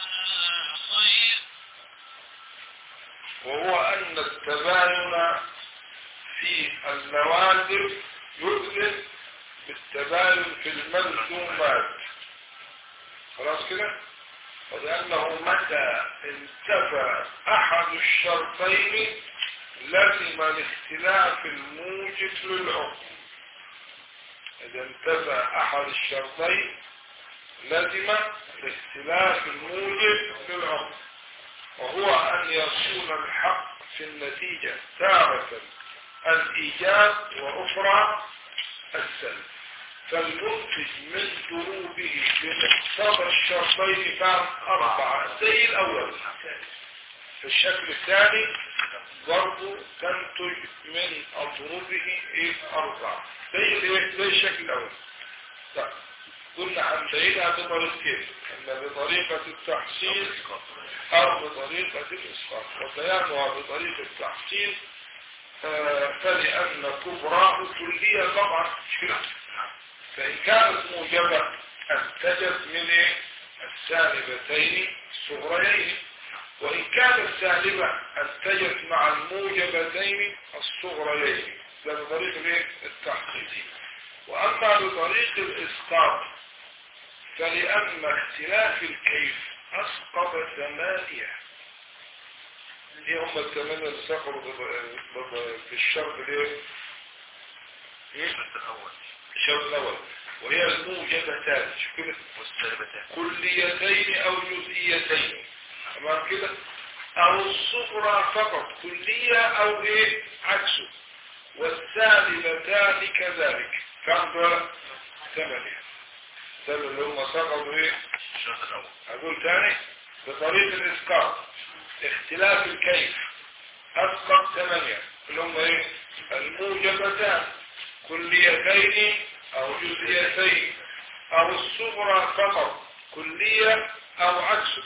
وهو أن التباين في النوادر يؤذن بالتباين في الملزومات خلاص كده ولأنه متى انتفى أحد الشرطين لزم الاختلاف الموجب للعقل إذا انتفى أحد الشرطين لزم الاختلاف الموجب للعقل وهو أن يكون الحق في النتيجة تارة الإيجاب وأخرى السلب فالمنتج من ضروبه بمقتضى الشرطين كان أربعة زي الأول في الشكل الثاني برضو تنتج من أضربه إيه أربعة زي زي الشكل الأول طيب كنا هنبينها بطريقتين اما بطريقة التحصيل او بطريقة الاسقاط وبيانها بطريقة التحصيل آه، فلان كبراه كلية طبعا مش كده؟ فان كانت موجبة انتجت من إيه؟ السالبتين الصغريين وإن كانت سالبة انتجت مع الموجبتين الصغريين ده بطريق الايه؟ التحقيق وأما بطريق الإسقاط فلأن اختلاف الكيف أسقط ثمانية ايه هم الثمانية اللي سقطوا بض- بض- في الشرط الايه؟ ايه؟ الشرط الأول الشرط الأول وهي الموجبتان شو كده؟ والسالبتان كليتين او جزئيتين تمام كده او الصغرى فقط كلية او ايه عكسه والسالبتان كذلك كم دول ثمانية ده اللي هم سقطوا ايه الشرط الأول اقول تاني بطريقة الاسقاط اختلاف الكيف اسقط ثمانية اللي هم ايه الموجبتان كليتين او جزئيتين او الصغرى فقط كلية او عكسه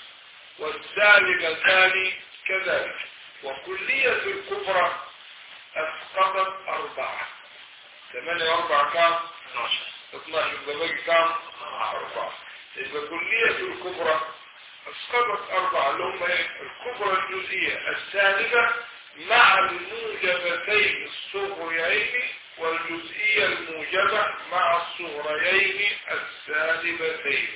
والسالبتان كذلك وكلية الكبرى اسقطت اربعة ثمانية اربعة كام 12 12 ده باقي كام اربعة يبقى كلية الكبرى اسقطت اربعة اللي هم ايه الكبرى الجزئية السالبة مع الموجبتين الصغريين والجزئية الموجبة مع الصغريين السالبتين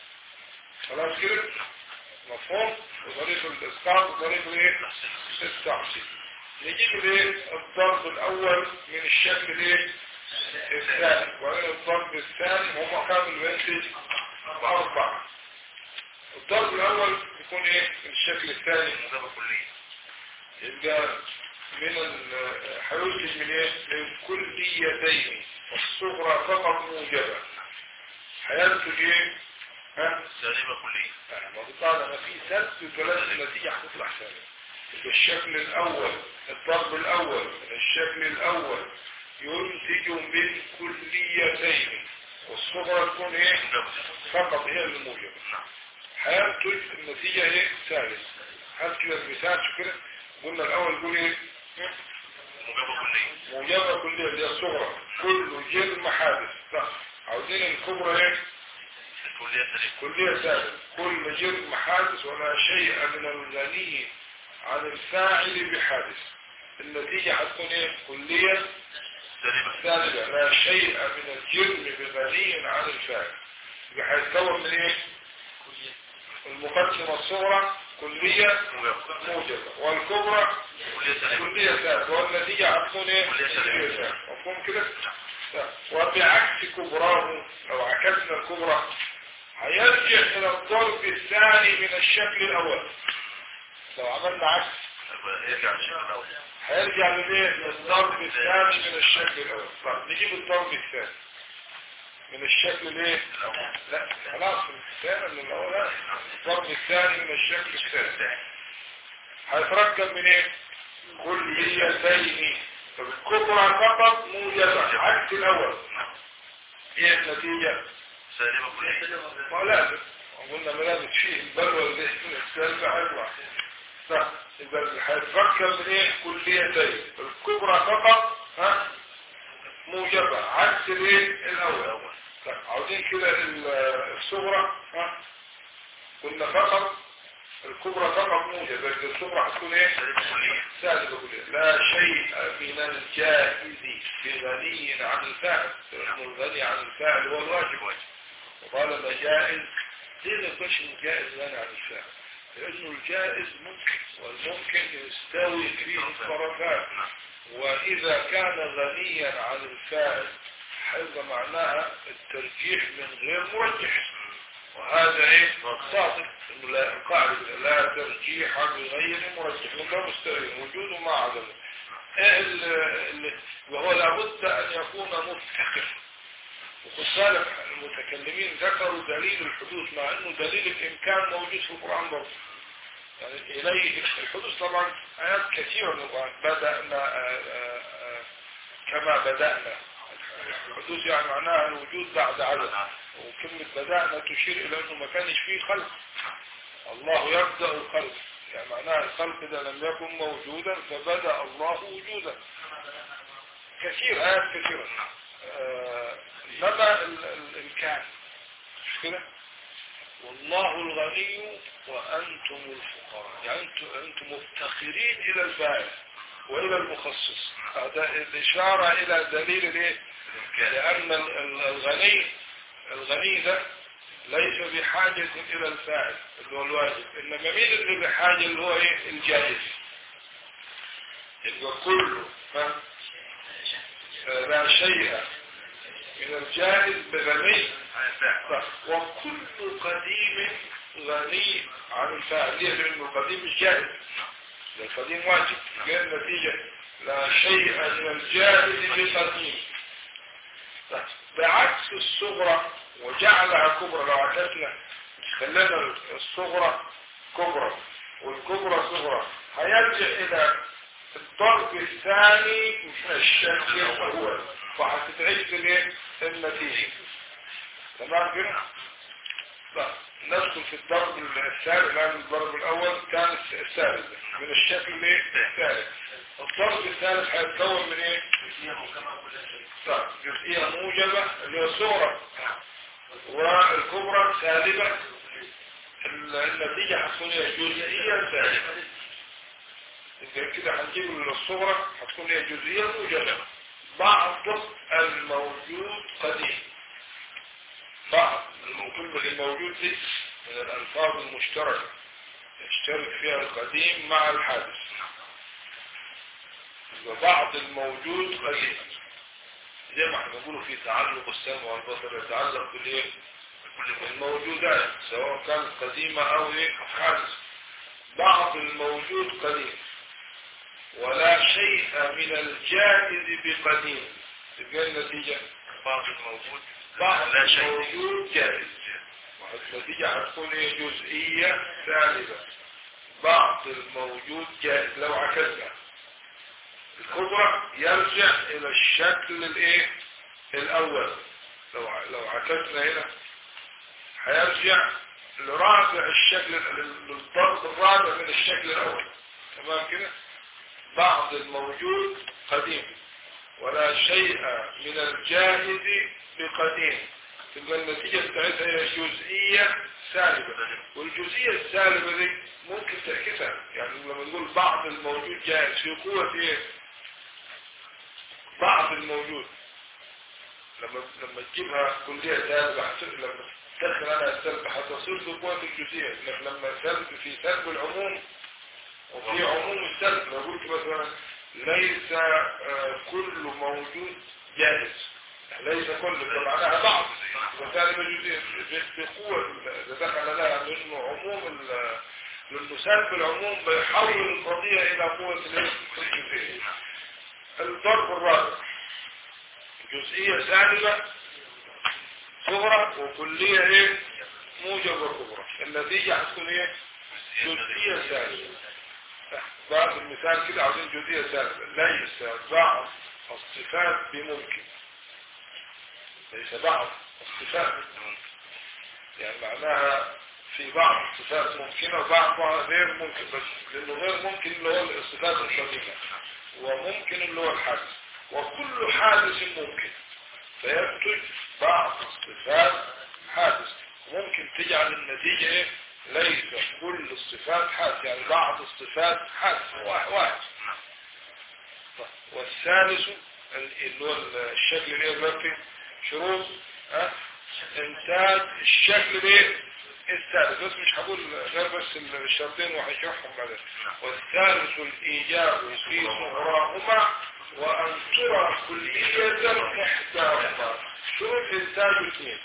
خلاص كده مفهوم وطريق الاسقاط وطريق الايه التعصيب نجيب الايه الضرب الاول من الشكل الايه الثاني وبعدين الضرب الثاني هما كانوا بينتج اربعة الضرب الاول يكون ايه من الشكل الثاني موجبة كلية يبقى من ال- هينتج من ايه من كليتين الصغرى فقط موجبة هينتج ايه ها سالبة كلية ما بيطلع ما في سلب وثلاث النتيجة هتطلع سالب يبقى الشكل الأول الضرب الأول من الشكل الأول ينتج من كليتين والصغرى تكون ايه موجبة فقط هي الموجبة نعم هينتج النتيجة ايه ثالث هات كده المثال شو كده قلنا الأول قول ايه موجبة كلية موجبة كلية اللي هي الصغرى كل جرم حادث لا عاوزين الكبرى ايه الكلية سالبة كلية ثابت كل جرم حادث ولا شيء من الغني عن الفاعل بحادث النتيجة هتكون ايه كلية سالبة ثابتة لا شيء من الجرم بغني عن الفاعل يبقى هيتكون من ايه المقدمة الصغرى كلية موجبة موجبة والكبرى كلية سالبة كلية ثابتة والنتيجة هتكون ايه كلية ثابتة. ثابتة مفهوم كده وبعكس كبراه لو عكسنا الكبرى هيرجع الى الضرب الثاني من الشكل الاول لو عملنا عكس يبقى يرجع للشكل الأول هيرجع للايه للضرب الثاني من الشكل الاول طيب نجيب الضرب الثاني من الشكل الايه لا خلاص من الثاني من الاول لا. الضرب الثاني من الشكل الثاني هيتركب من ايه كليتين طب الكبرى فقط موجبة عكس الاول ايه النتيجة سالبة كلية ما لازم قلنا ما لازم فيه البلوى اللي من السالفة حلوة صح يبقى اللي هيتركب من ايه كليتين الكبرى فقط ها موجبة عكس الايه الاول طيب عاوزين كده ال- الصغرى ها قلنا فقط الكبرى فقط موجبة يبقى الصغرى هتكون ايه سالبة كلية سالبة كلية لا شيء من الجائز بغني عن الفاعل لأنه الغني عن الفاعل هو الواجب وطالما جائز ليه ما يكونش الجائز غني عن الفاعل لأنه الجائز ممكن والممكن يستوي فيه الطرفان نعم وإذا كان غنيا عن الفاعل هيبقى معناها الترجيح من غير مرجح وهذا ايه صادق انه لا القاعدة لا ترجيح بغير مرجح ولا مستوي وجوده ما عدم ايه ال- ال- وهو لابد ان يكون مفتقر وخد بالك المتكلمين ذكروا دليل الحدوث مع انه دليل الامكان موجود في القرآن برضه يعني اليه الحدوث طبعا ايات كثيرة من القرآن بدأنا آه، آه، آه، كما بدأنا الحدوث يعني معناها الوجود بعد عدم وكلمة بدأنا تشير إلى أنه ما كانش فيه خلق الله يبدأ الخلق يعني معناها الخلق ده لم يكن موجودا فبدأ الله وجودا كثير آيات كثيرة آه، إنما ال- ال- الكان مش كده والله الغني وأنتم الفقراء يعني أنتم, أنتم مفتقرين إلى الفاعل وإلى المخصص هذا الإشارة إلى دليل الإيه؟ الإمكان لأن ال- ال- الغني الغني ده ليس بحاجة إلى الفاعل اللي هو الواجب إنما مين اللي بحاجة اللي هو إيه الجائز يبقى كله ها؟ آه، لا شيء من الجائز بغني عن الفاعل وكل قديم غني عن الفاعل ليه لأنه القديم مش جائز ده القديم واجب غير النتيجة لا شيء من الجائز بقديم طيب، بعكس الصغرى وجعلها كبرى لو عكسنا خلينا الصغرى كبرى والكبرى صغرى هيرجع إلى الضرب الثاني من الشكل الأول فهتتعيد الايه النتيجة تمام كده؟ طيب ندخل في الضرب الثالث لأن الضرب الأول كان الثالث من الشكل الايه الثالث الضرب الثالث هيتكون من ايه؟ طيب جزئية موجبة اللي هي الصغرى والكبرى سالبة ال- النتيجة هتكون هي جزئية سالبة يبقى كده هنجيب الصغرى هتكون هي جزئية موجبة بعض الموجود قديم بعض الموجود الموجود دي من الألفاظ المشتركة يشترك فيها القديم مع الحادث وبعض الموجود قديم زي ما احنا بنقول في تعلق السمع والبصر يتعلق بالايه الموجودات سواء كانت قديمة او ايه حادث بعض الموجود قديم ولا شيء من الجائز بقديم تبقى النتيجة بعض الموجود بعض لا شيء الموجود جائز النتيجة هتكون ايه جزئية ثالثة بعض الموجود جائز لو عكسنا الكبرى يرجع الى الشكل الايه الاول لو ع- لو عكسنا هنا هيرجع لرابع الشكل للضرب الرابع من الشكل الاول تمام كده بعض الموجود قديم ولا شيء من الجاهز بقديم تبقى النتيجة بتاعتها هي جزئية سالبة والجزئية السالبة دي ممكن تعكسها يعني لما نقول بعض الموجود جاهز في قوة ايه بعض الموجود لما لما تجيبها كلية سالبة هتصير لما تدخل انا السلب هتصير بقوة الجزئية لكن لما سلب في سلب العموم وفي عموم السلب لو قلت مثلا ليس آه، كل موجود جائز ليس كل فمعناها بعض وسالب جزئية بقوة إذا دخل لها لأنه عموم ال- لأنه سلب العموم بيحول القضية إلى قوة الإيه؟ الجزئية الضرب الرابع جزئية سالبة صغرى وكلية ايه موجب وكبرى النتيجة هتكون ايه جزئية سالبة بعض المثال كده عاوزين جزئية سالبة ليس بعض الصفات بممكن ليس بعض الصفات يعني معناها في بعض الصفات ممكنة وبعضها غير ممكن بس لأنه غير ممكن اللي هو الصفات القديمة وممكن اللي هو الحادث وكل حادث ممكن فينتج بعض الصفات حادث ممكن تجعل النتيجة ايه ليس كل الصفات حادث يعني بعض الصفات حادث واحد واحد طيب. والثالث اللي هو الشكل اللي يبقى شروط ها انتاج الشكل الايه الثالث بس مش هقول غير بس الشرطين وهشرحهم بعدين والثالث الايجاب في صغراهما وان ترى كلية احداهما شروط انتاج اثنين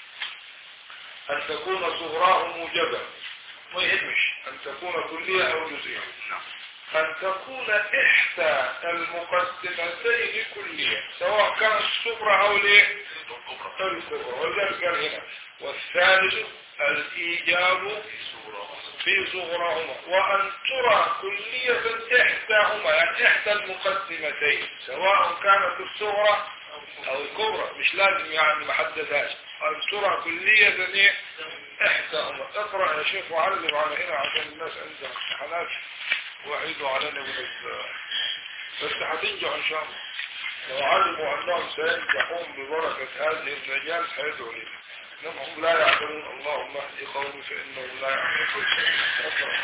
ان تكون صغراه موجبة ما يهمش ان تكون كلية او جزئية أن تكون إحدى المقدمتين كلية سواء كانت الصغرى أو الإيه؟ الكبرى ولذلك قال هنا والثالث الإيجاب في صغرهما وأن ترى كلية إحداهما يعني إحدى المقدمتين سواء كانت الصغرى أو الكبرى مش لازم يعني ما حددهاش أن ترى كلية إيه؟ إحداهما اقرأ يا شيخ وعلم على هنا عشان الناس عندها امتحانات وعيدوا علينا من ال- بس هتنجح إن شاء الله لو علموا أنهم سينجحون ببركة هذه الرجال سيدعوا لنا إنما هم لا يعلمون اللهم اهد قومي فإنهم لا يعلمون اقرأ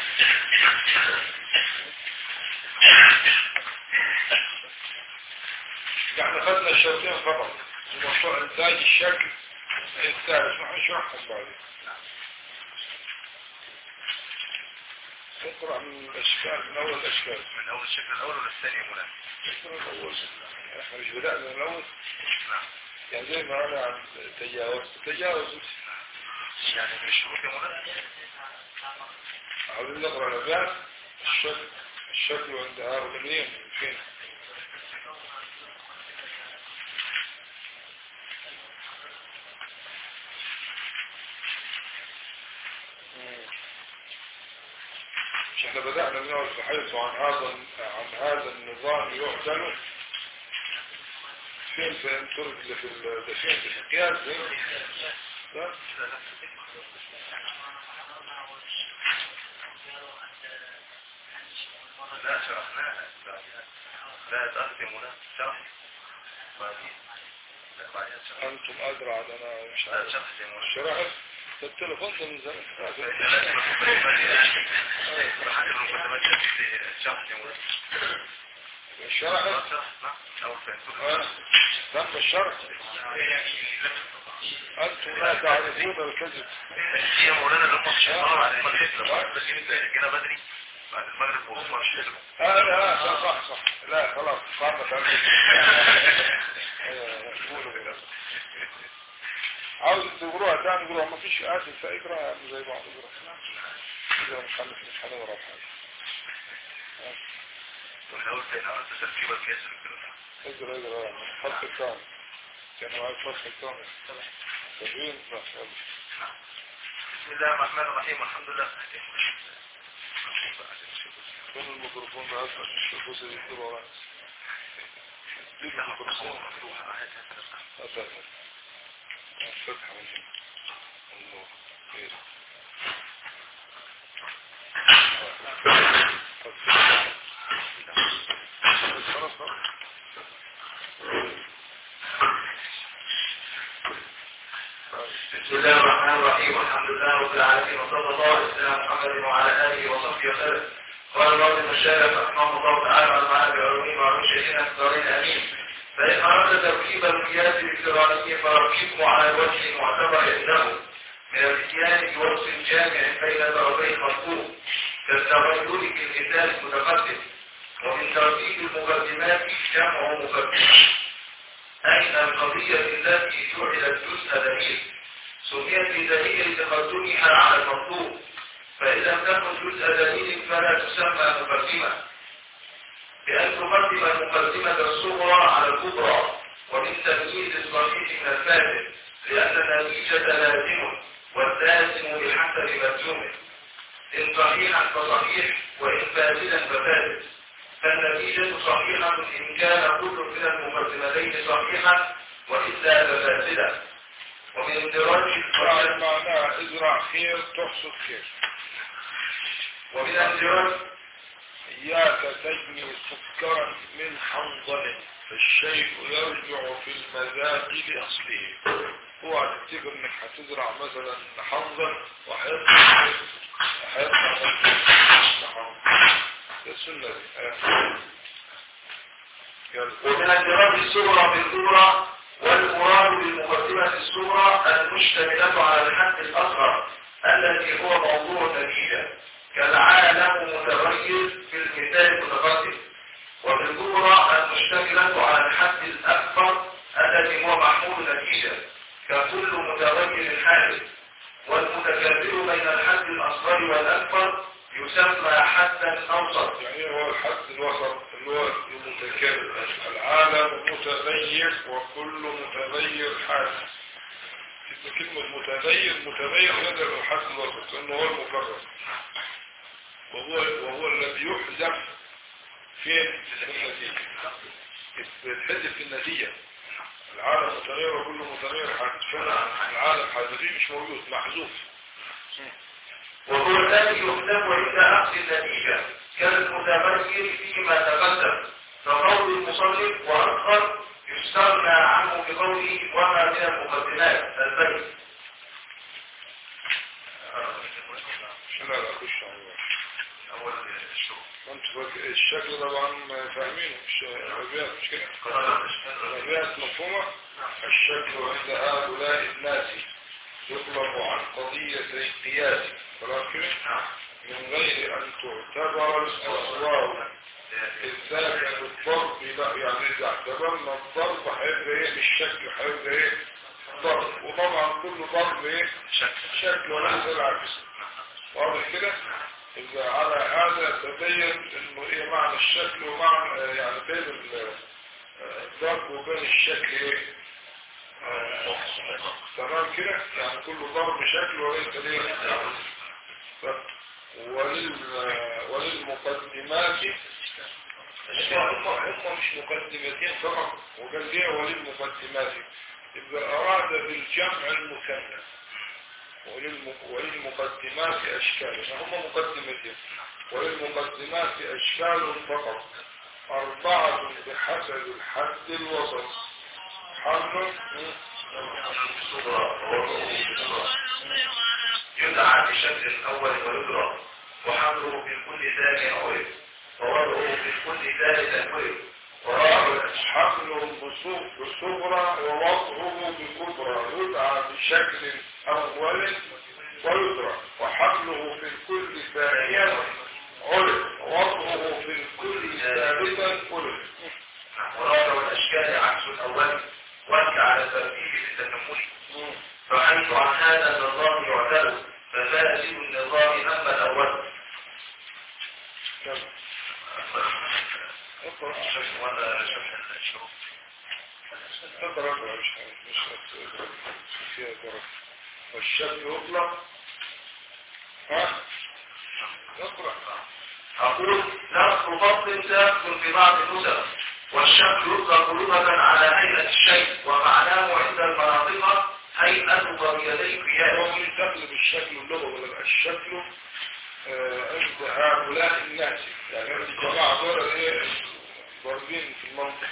يعني خدنا الشرطين فقط ومشروع إنتاج الشكل الثالث نحن نشرحهم بعدين اقرأ من الأشكال من أول الأشكال من اول الشكل الاول ولا الثاني يا مولانا اقرأ الأول احنا مش بدأنا من الأول نعم يعني زي ما أنا عن تجاوز تجاوز يعني من الشروط يا مولانا عاوزين نقرأ الأبيات الشكل الشكل عند هؤلاء فين مش احنا بدأنا من أول حيث عن هذا عن هذا النظام يعدل فين في انترد في ال- ده فين في القياس ده؟ ده؟ لا شرحناها لا تأخذ يا مولانا شرح بعدين لا بعدين شرح أنتم أدرى عن أنا مش لا عارف شرح يا مولانا شرحت التليفون ده من زمان فإن لازم المقدمات يعني حسب المقدمات التي شرح يا مولانا شرحت شرح نعم أول فإن آه. تم الشرح أنتم لا تعرفون الكذب يا مولانا لما الشيطان على المغرب بس جينا بدري بعد المغرب وهم مش حلو آه لا صح صح صح لا خلاص صعبت عليك آه، قولوا كده. عاوز تقروها تاني قولوها ما فيش آسف فاقرا يا عم زي بعض اقرا إذا مش هنف مش هنقرا حاجة والأول كان عملت تركيبة الكاسر اقرا اقرا يا عم الفصل الثاني كان معاك الفصل الثاني سبعين لا يلا. بسم الله الرحمن الرحيم الحمد لله فين الميكروفون ده أصلا الشيخ بص يكتب ورايا ليه الميكروفون أتى فتحة من هنا الله خير خلاص خلاص بسم الله الرحمن الرحيم والحمد لله رب العالمين وصلى الله على سيدنا محمد وعلى اله وصحبه وسلم قال الرازم الشارع رحمه الله تعالى ونفعنا بعلومه وعلوم شيخنا في الدارين امين فان اردت تركيب القياس الافتراضي فركبه على الوجه المعتبر عنده من الاتيان بوصف جامع بين طرفي المطلوب كالتغير في المثال المتقدم ومن ترتيب المقدمات جمع مقدمه أين القضية التي جعلت جزء دليل سميت بدليل تقدمها على المطلوب فإذا لم تكن جزء دليل فلا تسمى مقدمة بأن تقدم المقدمة الصغرى على الكبرى ومن تمييز الصحيح من الفاسد لأن النتيجة لازم واللازم بحسب ملزومه إن صحيحا فصحيح وإن فاسدا ففاسد فالنتيجة صحيحة إن كان كل من المقدمتين صحيحا وإلا ففاسدا ومن اندراج يعني معناها ازرع خير تحصد خير ومن اندراج إياك تجني سكرا من حنظل فالشيء يرجع في المزاج لأصله هو هتفتكر انك هتزرع مثلا حنظل وهيطلع هيطلع حنظل ده السنة دي آه. يلا ومن اندراج الصغرى بالكبرى والمراد بالمقدمة الصغرى المشتملة على الحد الأصغر الذي هو موضوع النتيجة كالعالم متغير في المثال المتقدم وبالكبرى المشتملة على الحد الأكبر الذي هو محمول النتيجة ككل متغير حادث والمتكبر بين الحد الأصغر والأكبر يسمى حدا أوسط يعني هو الحد الوسط اللي هو المتكرر العالم متغير وكل متغير حادث تبقى كلمة متغير متغير هذا الحد الوسط لأنه هو المكرر وهو, وهو الذي يحذف فين في النتيجة يتحذف في النتيجة العالم متغير وكل متغير حادث فعلا العالم حادث مش موجود محذوف وهو الذي يختم عند أخذ النتيجة كالمتمثل فيما تقدم فقول المصنف وأكثر يستغنى عنه بقوله وما من المقدمات البيت لا لا خش على الله. أول الشغل انت فاك- الشكل طبعا فاهمينه مش الابيات مش كده الابيات مفهومه الشكل عند هؤلاء الناس يطلق عن قضية القياس خلاص كده من غير ان تعتبر الاصوات الذات الضرب لا يعني اذا اعتبرنا الضرب هيبقى ايه بالشكل هيبقى ايه ضرب وطبعا كل ضرب ايه شكل شكل وليس العكس واضح كده إذا على هذا تبين انه ايه معنى الشكل ومعنى آه، يعني بين ال- آه، الضرب وبين الشكل ايه آه، تمام كده يعني كل ضرب شكل وليس ليه ف- ولل وللمقدمات هم هم مش مقدمتين فقط وقال ليه وللمقدمات إذا أراد بالجمع المثنى وللم- وللمقدمات أشكال يعني هم مقدمتين وللمقدمات أشكال فقط أربعة بحسب الحد الوسط حمل يدعى بشكل الأول ويضرب وحمله في كل ثاني أولد ووضعه في كل ثالث أولد ورابع حمل بصوف بصغرى ووضعه بكبرى يدعى بشكل أول ويدرى وحمله في الكل ثانيا علم ووضعه في الكل ثالثا علم ورابع الأشكال عكس الأول وارجع على ترتيب التكمل فحيث عن هذا النظام يعتبر ففاسد النظام أما الأول كم اقرأ ولا شرح الشروط اقرأ اقرأ مش مش هت- فيها درجة والشك يطلق ها اقرأ أقول لفظ فصل ساكن في بعض النسخ والشكل يطلق لغة على هيئة الشيء ومعناه عند المناطق هيئة ضريتي قياس هو من تقلب الشكل اللغوي ولا الشكل آه، عند هؤلاء الناس يعني عند الجماعة دول ايه ضاربين في المنطق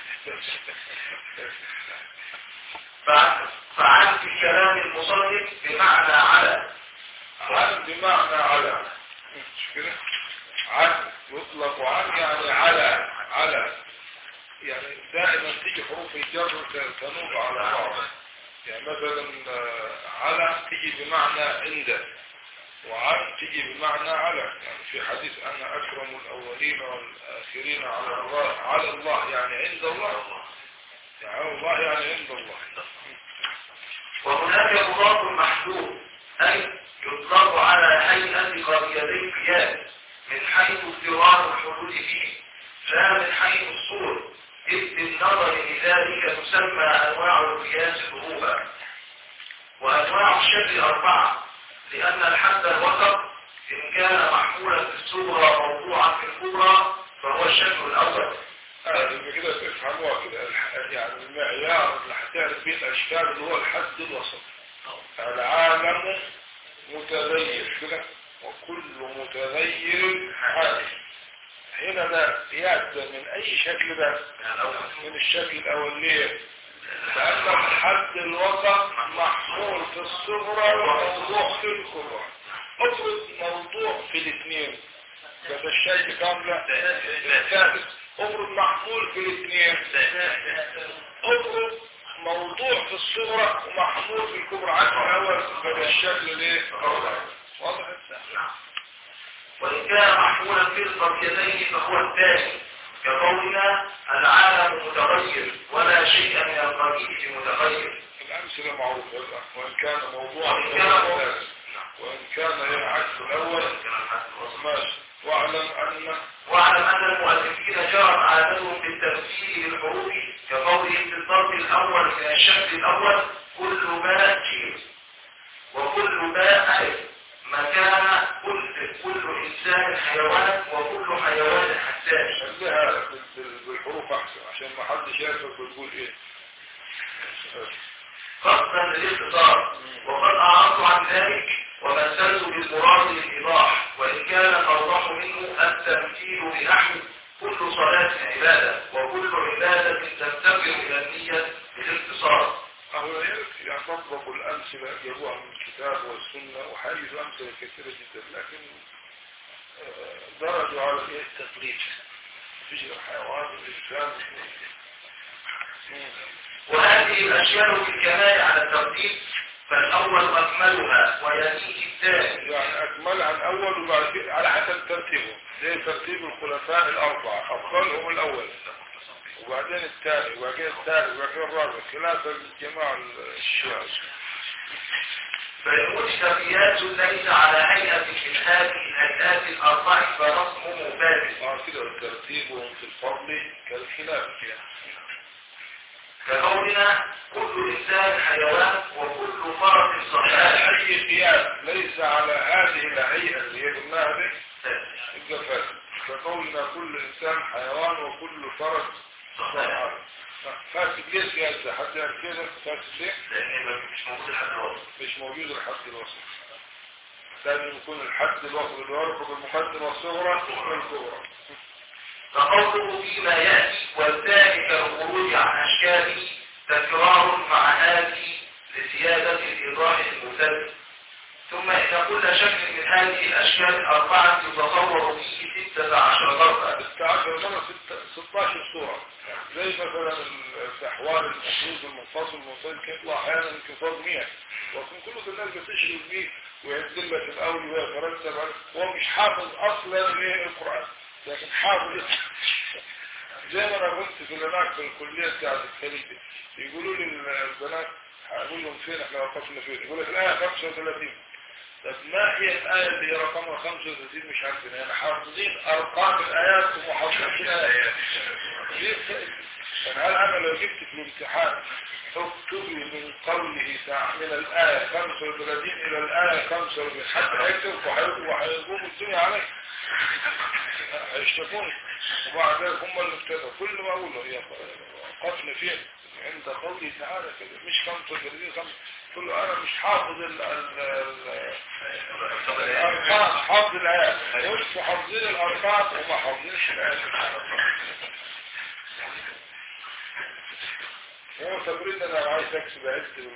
فعن فعن في كلام المصنف بمعنى على عن بمعنى على مش كده عن يطلق عن يعني على على يعني دائما تيجي حروف الجر ت- تنوب على بعض يعني مثلا آه، على تيجي بمعنى عند وعن تيجي بمعنى على يعني في حديث أنا أكرم الأولين والآخرين على الله على الله يعني عند الله يعني على الله يعني عند الله وهناك مضاف محذوف أي يطلق على هيئة قريتي القياس من حيث اضطرار الحدود فيه لا من حيث الصور إذ بالنظر لذلك تسمى أنواع القياس ضروبا وأنواع الشكل أربعة لأن الحد الوسط إن كان محمولا في الصغرى موضوعا في الكبرى فهو الشكل الأول آه، يبقى كده تفهموها كده الح- يعني المعيار اللي هتعرف بيه الاشكال اللي هو الحد الوسط العالم متغير كده وكل متغير حادث هنا ده يأتي من اي شكل ده من الشكل الاول ليه لان الحد الوسط محمول في الصغرى وموضوع في الكبرى افرض موضوع في الاثنين ده ده الشيء كاملة الثالث افرض محمول في الاثنين افرض موضوع في الصغرى ومحمول في الكبرى عكس الاول ده الشكل ليه واضح وإن كان محمولا في القريتين فهو الثاني كقولنا العالم متغير ولا شيء من القريب متغير الامثله معروفه وان كان موضوع وإن كان موضوع- الثالث وان كان هي عكس الاول ماشي واعلم ان واعلم أن المؤلفين جرت عادتهم بالتمثيل بالحروف كقولهم في الضرب الأول من الشكل الأول كل ما جيم وكل ما ألف مكان كل كل إنسان حيوان وكل حيوان حساس خليها بال- بال- بالحروف احسن عشان ما حدش يعرف بتقول ايه قصدا للاختصار وقد أعرضت عن ذلك ومثلت بالمراد للإيضاح وإن كان الأوضح منه التمثيل بنحو كل صلاة عبادة وكل عبادة تفتقر إلى النية بالاختصار أهو يعني طبقوا الأمثلة جابوها من الكتاب والسنة وحيث أمثلة كثيرة جدا لكن آه، درجوا على إيه التقليد تجري الحيوان والإنسان وهذه الأشياء في الكمال على الترتيب فالأول أكملها ويليه الثاني يعني أكملها الأول وبعد كده على حسب ترتيبه زي ترتيب الخلفاء الأربعة أفضلهم الأول وبعدين الثاني وبعدين الثالث وبعدين الرابع خلافا للجماعة الشيعة فإن وجد قياس ليس على هيئة من هذه الهيئات الأربع فرسمه فاسد آه كده ترتيبهم في الفضل كالخلاف كقولنا كل إنسان حيوان وكل فرد صحيح أي قياس ليس على هذه الهيئة اللي هي قلناها دي يبقى فاسد كقولنا كل إنسان حيوان وكل فرد صحيح فاسد ليه قياس ده حد يعرف كده فاسد ليه لأن مش موجود حد الوصف مش موجود الحد الوسط لازم يكون الحد الوسط اللي يرفض المقدمة الصغرى والكبرى فقوله فيما يأتي والثاني كالخروج عن أشكاله تكرار مع هذه لزيادة الإيضاح المثل ثم إن كل شكل من هذه الأشكال الأربعة يتصور فيه ستة عشر ضربة 16 مرة 16 صورة زي مثلا الأحوال المفروض المنفصل المنفصل كان يطلع أحيانا انكسار 100 وكن كل الناس بتشغل بيه ويعدل لك الأول ويترتب عليه هو مش حافظ أصلا للقرآن لكن حافظ زي ما انا قلت في هناك في الكلية بتاعت الخليج يقولوا لي البنات هقول لهم فين احنا وقفنا فين يقول لك الآية 35 طب ما هي الآية اللي هي رقمها 35 مش عارفين يعني حافظين أرقام الآيات ومحافظين الآيات ليه يعني هل أنا لو جبت في الامتحان اكتبي من قوله تعالى من الآية 35 إلى الآية 45 حتى هيكتب وهيقوم الدنيا عليك هيشتكوني وبعد ذلك هم اللي ابتدوا كل ما اقول له هي وقفنا فين عند قوله تعالى كده مش 35 خمسة كل انا مش حافظ ال ال ال الارقام حافظ الايات مش حافظين الارقام وما حافظينش الايات هو تبريد انا عايز اكسب عدت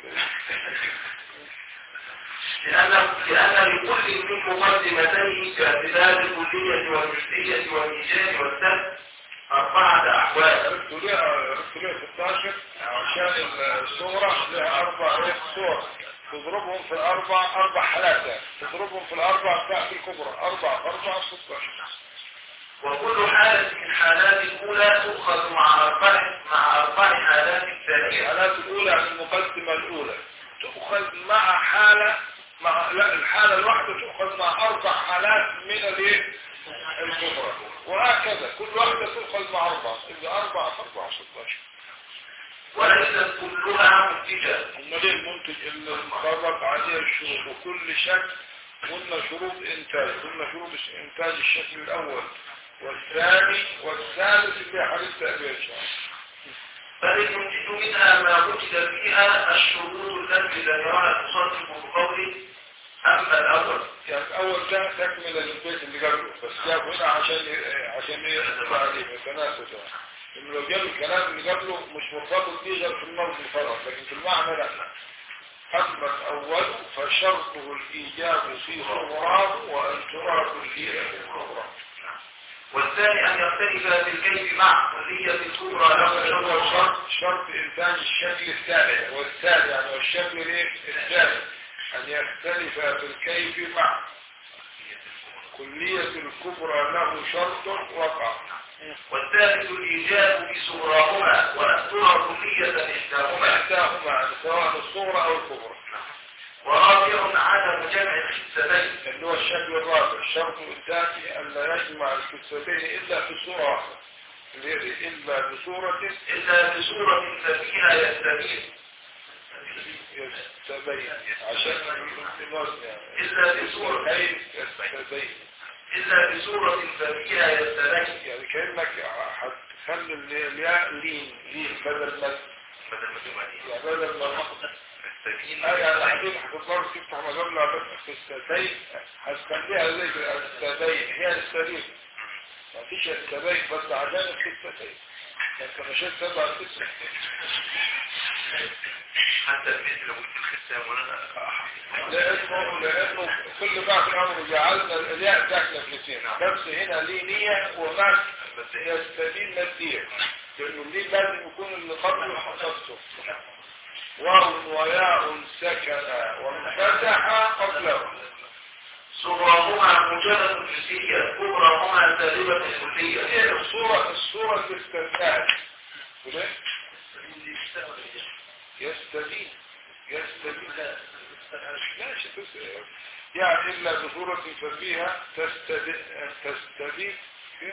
لأن لأن لكل من مقدمتين كاعتدال الكلية والجزئية والإيجاد والسلب أربعة أحوال عرفتوا ليه عرفتوا ليه 16 عشان الصورة لها أربع صور تضربهم في الأربع أربع حالات يعني. تضربهم في الأربع بتاعت الكبرى أربع أربع 16 وكل حالة من الحالات الأولى تؤخذ مع أربع مع أربع حالات ثانية الحالات الأولى عن المقدمة الأولى تؤخذ مع حالة مع لا الحالة الواحدة تؤخذ مع أربع حالات من الايه الكبرى وهكذا كل واحدة تؤخذ مع أربعة إذا أربعة في أربعة 16 وليست كلها منتجة هم ليه المنتج اللي انطبق عليه الشروط وكل شكل قلنا شروط إنتاج قلنا شروط إنتاج الشكل الأول والثاني والثالث اللي حدث أبي الشهر بل ينتج منها ما وجد فيها الشروط التي لم يرها تصدق بقوله أما الأول يعني الأول ده تكمل البيت اللي قبله بس جاب هنا عشان عشان يطلع عليه يتناسب إنه لو جاب الكلام اللي قبله مش مرتبط بيه غير في النظم فقط لكن في المعنى لا أما الأول فشرطه الإيجاب في صغراه وأن ترى كلية في صغراه والثاني أن يختلف في الكيف مع كلية الكبرى له هو شرط شرط شرط إنتاج الشكل الثاني والثاني يعني والشكل الايه الثاني أن يختلف في الكيف مع كلية الكبرى له شرط وقع والثالث الإيجاب في صغراهما وأن ترى كلية إحداهما إحداهما يعني سواء الصغرى أو الكبرى ورابع عدم جمع الحستين اللي هو الشكل الرابع الشرط الثاني أن لا يجمع الكتابين إلا في صورة واحدة اللي هي إلا بصورة إلا بصورة ففيها يستبين يستبين عشان الوزن يعني إلا بصورة كيف يستبين إلا بصورة ففيها يستبين يعني كأنك هتخلي الياء لين لين بدل مد بدل ما تبقى يعني بدل ما ناخد السبيل اه يعني هتقول هتضطر تفتح مجمع بس في الستين هتخليها زي كده الستين هي السبيل مفيش السبيل بس عشان الستين انت مشيت سبع ست حتى المثل لو قلت الختام وانا لانه لانه كل بعض الامر جعلنا الياء داخله في الاثنين بس هنا ليه نيه ومعنى بس هي يستبين ماديا لانه اللي لازم يكون اللي قبله حفظته واو وياء سكن وانفتح قبله صغرهما مجرد جزئية كبرهما سالبة كلية هي الصورة الصورة اللي استنتهت كده يستبين يستبين ماشي بس يعني إلا بصورة ففيها تستبين تستبين كده؟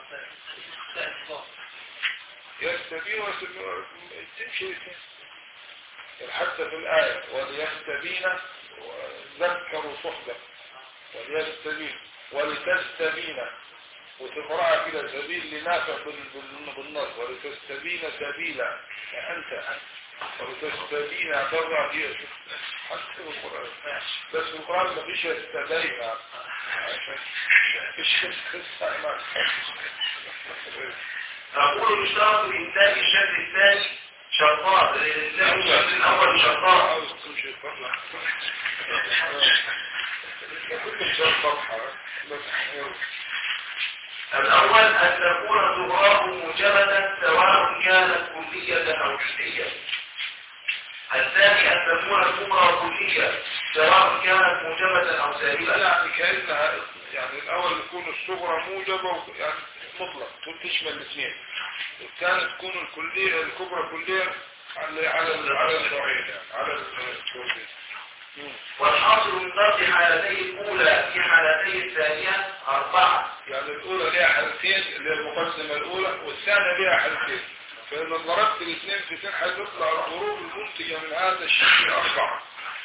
يستبين ويستبين تمشي الاثنين. حتى في الآية وليستبين ذكروا صحبة وليستبين ولتستبين وتقرأها كده سبيل لنافع بال- بال- بالنص ولتستبين سبيلا أنت ولتستبين اعتبر دي حتى في القرآن بس في القرآن ما فيش يستبين عشان فيش يستبين أقول يشترط لإنتاج الشكل الثاني شرطان لإنتاج الشكل الأول شرطان عاوز تمشي تطلع كل شيء صفحة بس الأول أن تكون صغراه موجبة سواء كانت كلية أو جزئية الثاني أن تكون الكبرى كلية سواء كانت موجبة أو سالبة يعني كأنها يعني الأول يكون الصغرى موجبة و- يعني مطلق تشمل الاثنين والثاني تكون الكلية الكبرى كلية على على ال- على النوعين يعني على الكلية مم. والحاصل من ضرب حالتي الأولى في حالتي الثانية أربعة يعني الأولى ليها حالتين اللي هي المقدمة الأولى والثانية ليها حالتين فإذا ضربت الاثنين في اثنين هتطلع الظروف المنتجة من هذا الشيء أربعة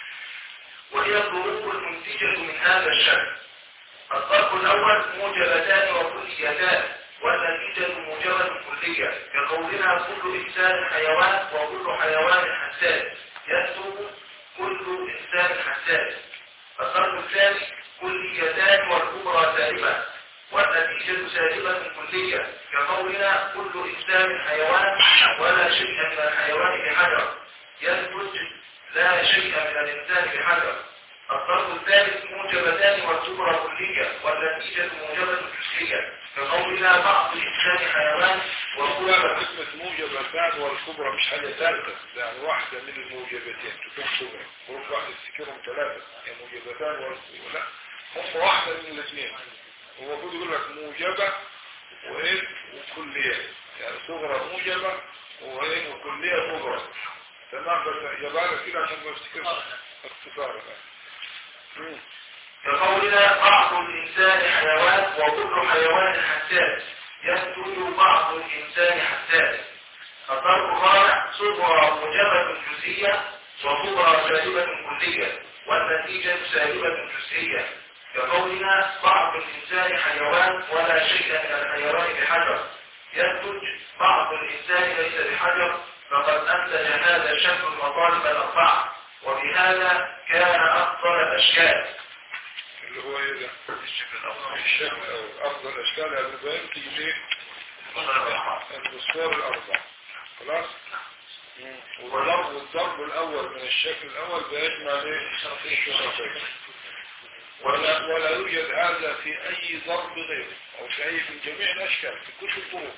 وهي الظروف المنتجة من هذا الشكل الضرب الأول موجبتان وكليتان والنتيجة موجبة كلية كقولنا كل إنسان حيوان وكل حيوان حساس يكتب كل إنسان حساس الضرب الثاني كليتان والكبرى سالبة والنتيجة سالبة كلية كقولنا كل إنسان حيوان ولا شيء من الحيوان بحجر يثبت لا شيء من الإنسان بحجر الضرب الثالث موجبتان والكبرى كلية والنتيجة موجبة جزئية كقولنا بعض الإنسان حيوان وأقول وكل كلمة موجبتان والكبرى مش حاجة ثالثة يعني واحدة من الموجبتين تكون كبرى ظروف واحدة تفتكرهم ثلاثة يعني موجبتان والكبرى لا هم واحدة من الاثنين هو المفروض يقول لك موجبة وإيه وكلية يعني صغرى موجبة وإيه وكلية كبرى تمام بس جبالك كده عشان ما افتكرش اختصارا مم. كقولنا بعض الإنسان حيوان وكل حيوان حساس يسجد بعض الإنسان حساس الضرب الرابع صغرى موجبة جزئية وكبرى سالبة كلية والنتيجة سالبة جزئية كقولنا بعض الإنسان حيوان ولا شيء من الحيوان بحجر ينتج بعض الإنسان ليس بحجر فقد أنتج هذا الشكل المطالب الأربعة وبهذا كان أفضل الأشكال اللي هو ايه ده الشكل الأول الشكل الاول افضل الاشكال يعني بيان تيجي ليه المسمار الاربع خلاص مم. والضرب والضرب الاول من الشكل الاول بيجمع ايه الشرطين ولا ولا يوجد هذا في اي ضرب غيره او في اي من جميع الاشكال في كل الطرق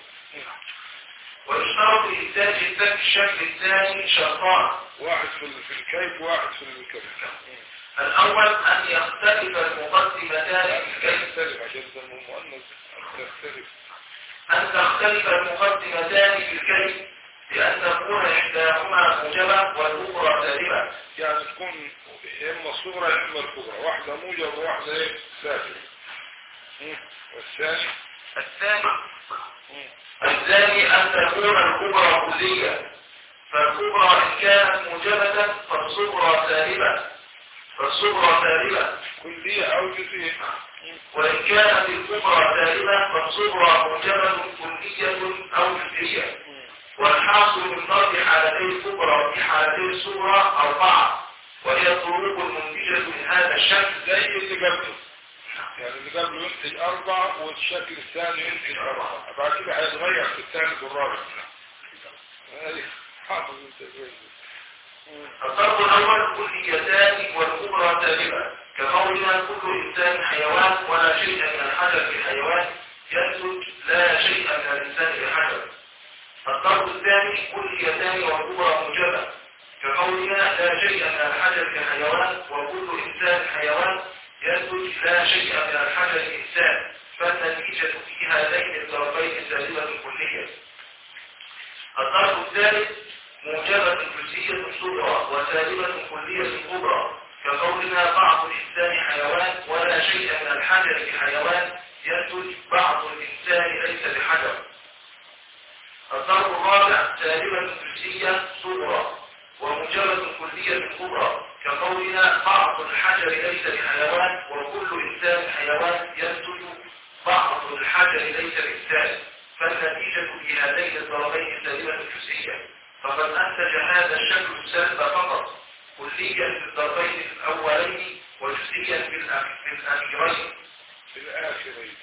ويشترط لإنتاج الذات الشكل الثاني شرطان واحد في ال- في الكيف وواحد في الكيف الأول أن يختلف المقدمتان في الكيف تختلف عشان ده مؤنث تختلف أن تختلف المقدمتان في الكيف بأن تكون إحداهما موجبة والأخرى سالبة يعني تكون يا اما الصغرى يا اما الكبرى واحدة موجب وواحدة ايه سافلة مم. والثاني الثاني مم. الثاني أن تكون الكبرى كلية فالكبرى إن كانت موجبة فالصغرى سالبة فالصغرى سالبة كلية او جزئية مم. وإن كانت الكبرى سالبة فالصغرى موجبة كلية أو جزئية مم. والحاصل من ضرب حالتي الكبرى في حالتي الصغرى أربعة وهي الطرق المنتجة من هذا الشكل زي اللي قبله يعني اللي قبله ينتج أربع والشكل الثاني ينتج أربعة بعد كده هيتغير في الثالث والرابع هذه حافظ انت زي الضرب الأول كليتان والكبرى تابعة كقولنا كل إنسان حيوان ولا شيء من الحجر في حيوان ينتج لا شيء من الإنسان في حجر الضرب الثاني كليتان والكبرى موجبة كقولنا لا شيء من الحجر في حيوان وكل إنسان حيوان ينتج لا شيء من الحجر إنسان فالنتيجة في هذين الضربين سالبة كلية الضرب الثالث موجبة جزئية صغرى وسالبة كلية كبرى كقولنا بعض الإنسان حيوان ولا شيء من الحجر في حيوان ينتج بعض الإنسان ليس بحجر الضرب الرابع سالبة جزئية صغرى وموجبة كلية كبرى كقولنا بعض الحجر ليس بحيوان وكل إنسان حيوان ينتج بعض الحجر ليس بإنسان فالنتيجة في هذين الضربين سالبة جزئية فقد أنتج هذا الشكل السالب فقط كليا في الضربين الأولين وجزئيا في الأخ- في الأخيرين في الآخرين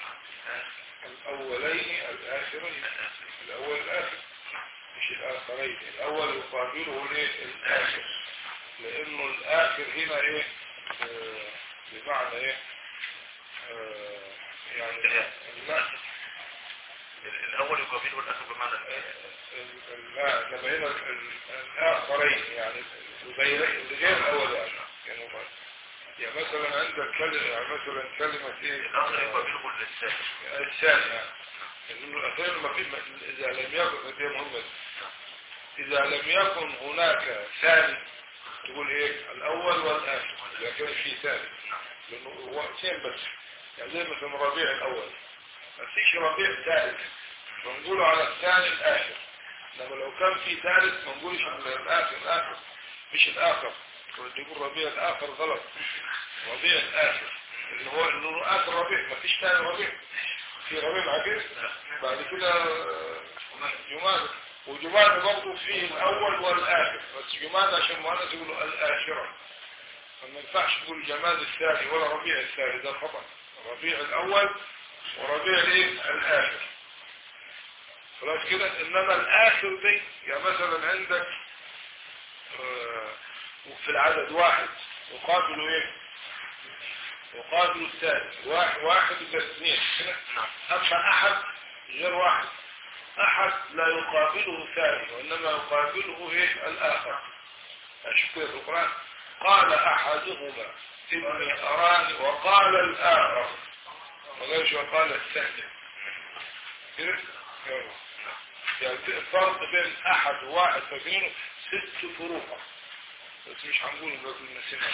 الأولين الآخرين الأول الآخر مش الآخرين الأول يقابله ليه الآخر لأنه الآخر هنا إيه آه، بمعنى إيه آه، يعني لا الأول يقابله الآخر بمعنى لا لما هنا ال- ال- الآخرين يعني الغير اللي غير الأول يعني يعني هو- يعني مثلا عندك كلمة يعني مثلا كلمة إيه الآخر يقابله الثاني الثاني يعني لأنه الأخير ما في إذا لم يكن هذه مهمة إذا لم يكن هناك ثاني تقول إيه الأول والآخر إذا كان في ثاني لأنه هو اثنين بس يعني زي مثلا ربيع الأول ما فيش ربيع ثالث بنقول على الثاني الآخر لما لو كان في ثالث ما نقولش على الآخر الآخر مش الآخر تقول ربيع الآخر غلط ربيع الآخر اللي هو انه آخر ربيع ما فيش ثاني ربيع في ربيع العقيد بعد كده آه، جماد وجماد برضه فيه الأول والآخر بس جماد عشان مؤنث يقولوا الآخرة فما ينفعش تقول جماد الثاني ولا ربيع الثاني ده خطأ ربيع الأول وربيع الايه الآخر خلاص كده إنما الآخر دي يعني مثلا عندك آه، في العدد واحد يقابل ايه يقابل الثالث واحد واحد يبقى اثنين كده أما أحد غير واحد أحد لا يقابله ثاني وإنما يقابله إيه الآخر أشوف كده في القرآن قال أحدهما إني أراني وقال الآخر ما قالش وقال الثاني كده يلا. يعني في الفرق بين أحد وواحد فاكرينه ست فروق بس مش هنقول بس نسينا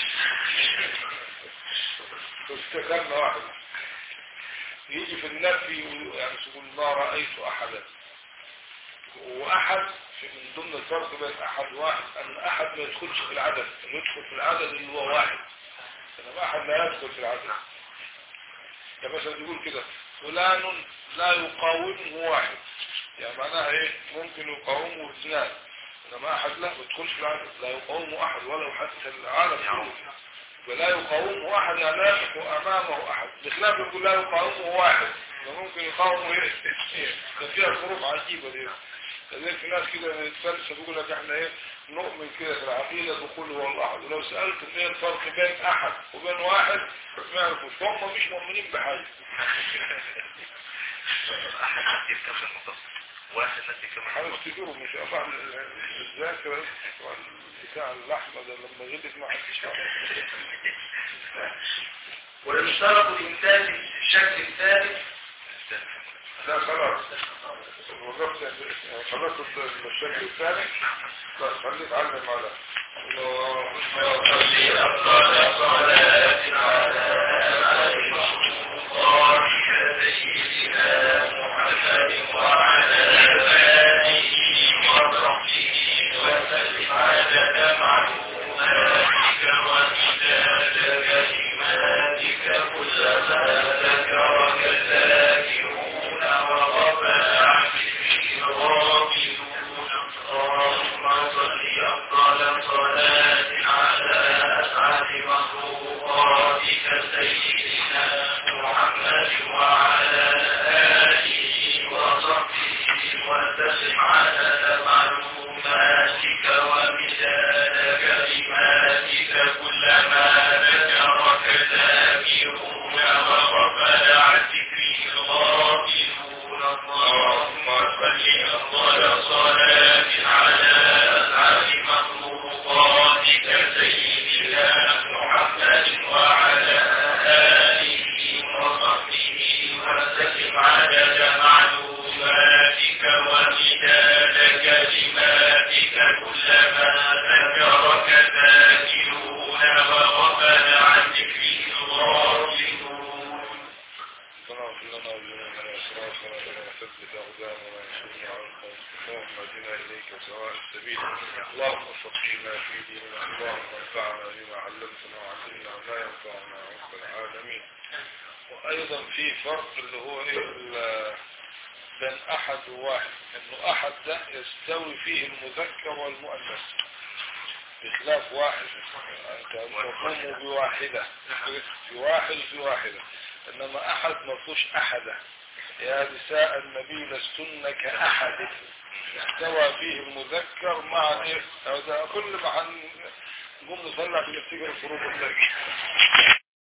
بس كلمة واحدة يجي في النفي يقول- يعني تقول ما رأيت أحدا وأحد في من ضمن الفرق بين أحد وواحد أن أحد ما يدخلش في العدد إنه يدخل في العدد اللي هو واحد إنما أحد لا يدخل في العدد يعني مثلا يقول كده فلان لا يقاومه واحد يعني معناها ايه ممكن يقاومه اثنان انما احد لا ما يدخلش في العدد لا يقاومه احد ولو حتى العالم كله ولا يقاومه احد يعني لا يقف امامه احد بخلاف يقول لا يقاومه واحد وممكن يقاومه ايه اثنين ده فيها ظروف عجيبه دي كذلك في ناس كده يتفلسف يقول لك احنا ايه نؤمن كده في العقيده بقول هو الله ولو سالتم ايه الفرق بين احد وبين واحد ما يعرفوش هم مش مؤمنين بحاجه أحد نسيب كم في المنتصف واحد نسيب كم في حاول المنتصف تجيبهم ان شاء الله الذاكره بتاع اللحمه ده لما غلت ما حدش يعرف. ويشترط الإنسان في الشكل الثالث لا خلاص وقفت خلصت الشكل الثاني لا خليك علم على اللهم صل أفضل صلاة على الله سيدنا محمد وعلى آله وصحبه وسلم عدد معلوماتك ومداد كلماتك كلما ذكرك الذاكرون وغفى عن الغافلون سيدنا محمد وعلى آله وصحبه وسلم على معلوماتك ومداد كلماتك كلما ذكرك ذاكرون وغفل عن ذكره الغافلون اللهم صل أفضل صلاة على أسعد مخلوقاتك سيدنا محمد وعلى آله وصحبه وسلم عدد معلوماتك ومداد كلماتك كلما ذكرك ذاكرون وغفل عن ذكره الغافلون ربنا اغفر لنا ولجميع اسرافنا ولا ثبت اقدامنا وانصرنا على القوم اللهم اهدنا اليك سواء السبيل اللهم فقهنا في ديننا اللهم انفعنا بما علمتنا وعلمنا ما ينفعنا يا رب العالمين وايضا في فرق اللي هو ايه ال- بين احد وواحد انه احد ده يستوي فيه المذكر والمؤنث بخلاف واحد انت تقوم بواحده في واحد في واحده انما احد ما فيهوش احده يا نساء النبي لستن كاحد استوى فيه المذكر مع ايه هذا كل ما هنقوم نصلي عشان نفتكر الفروق الثانيه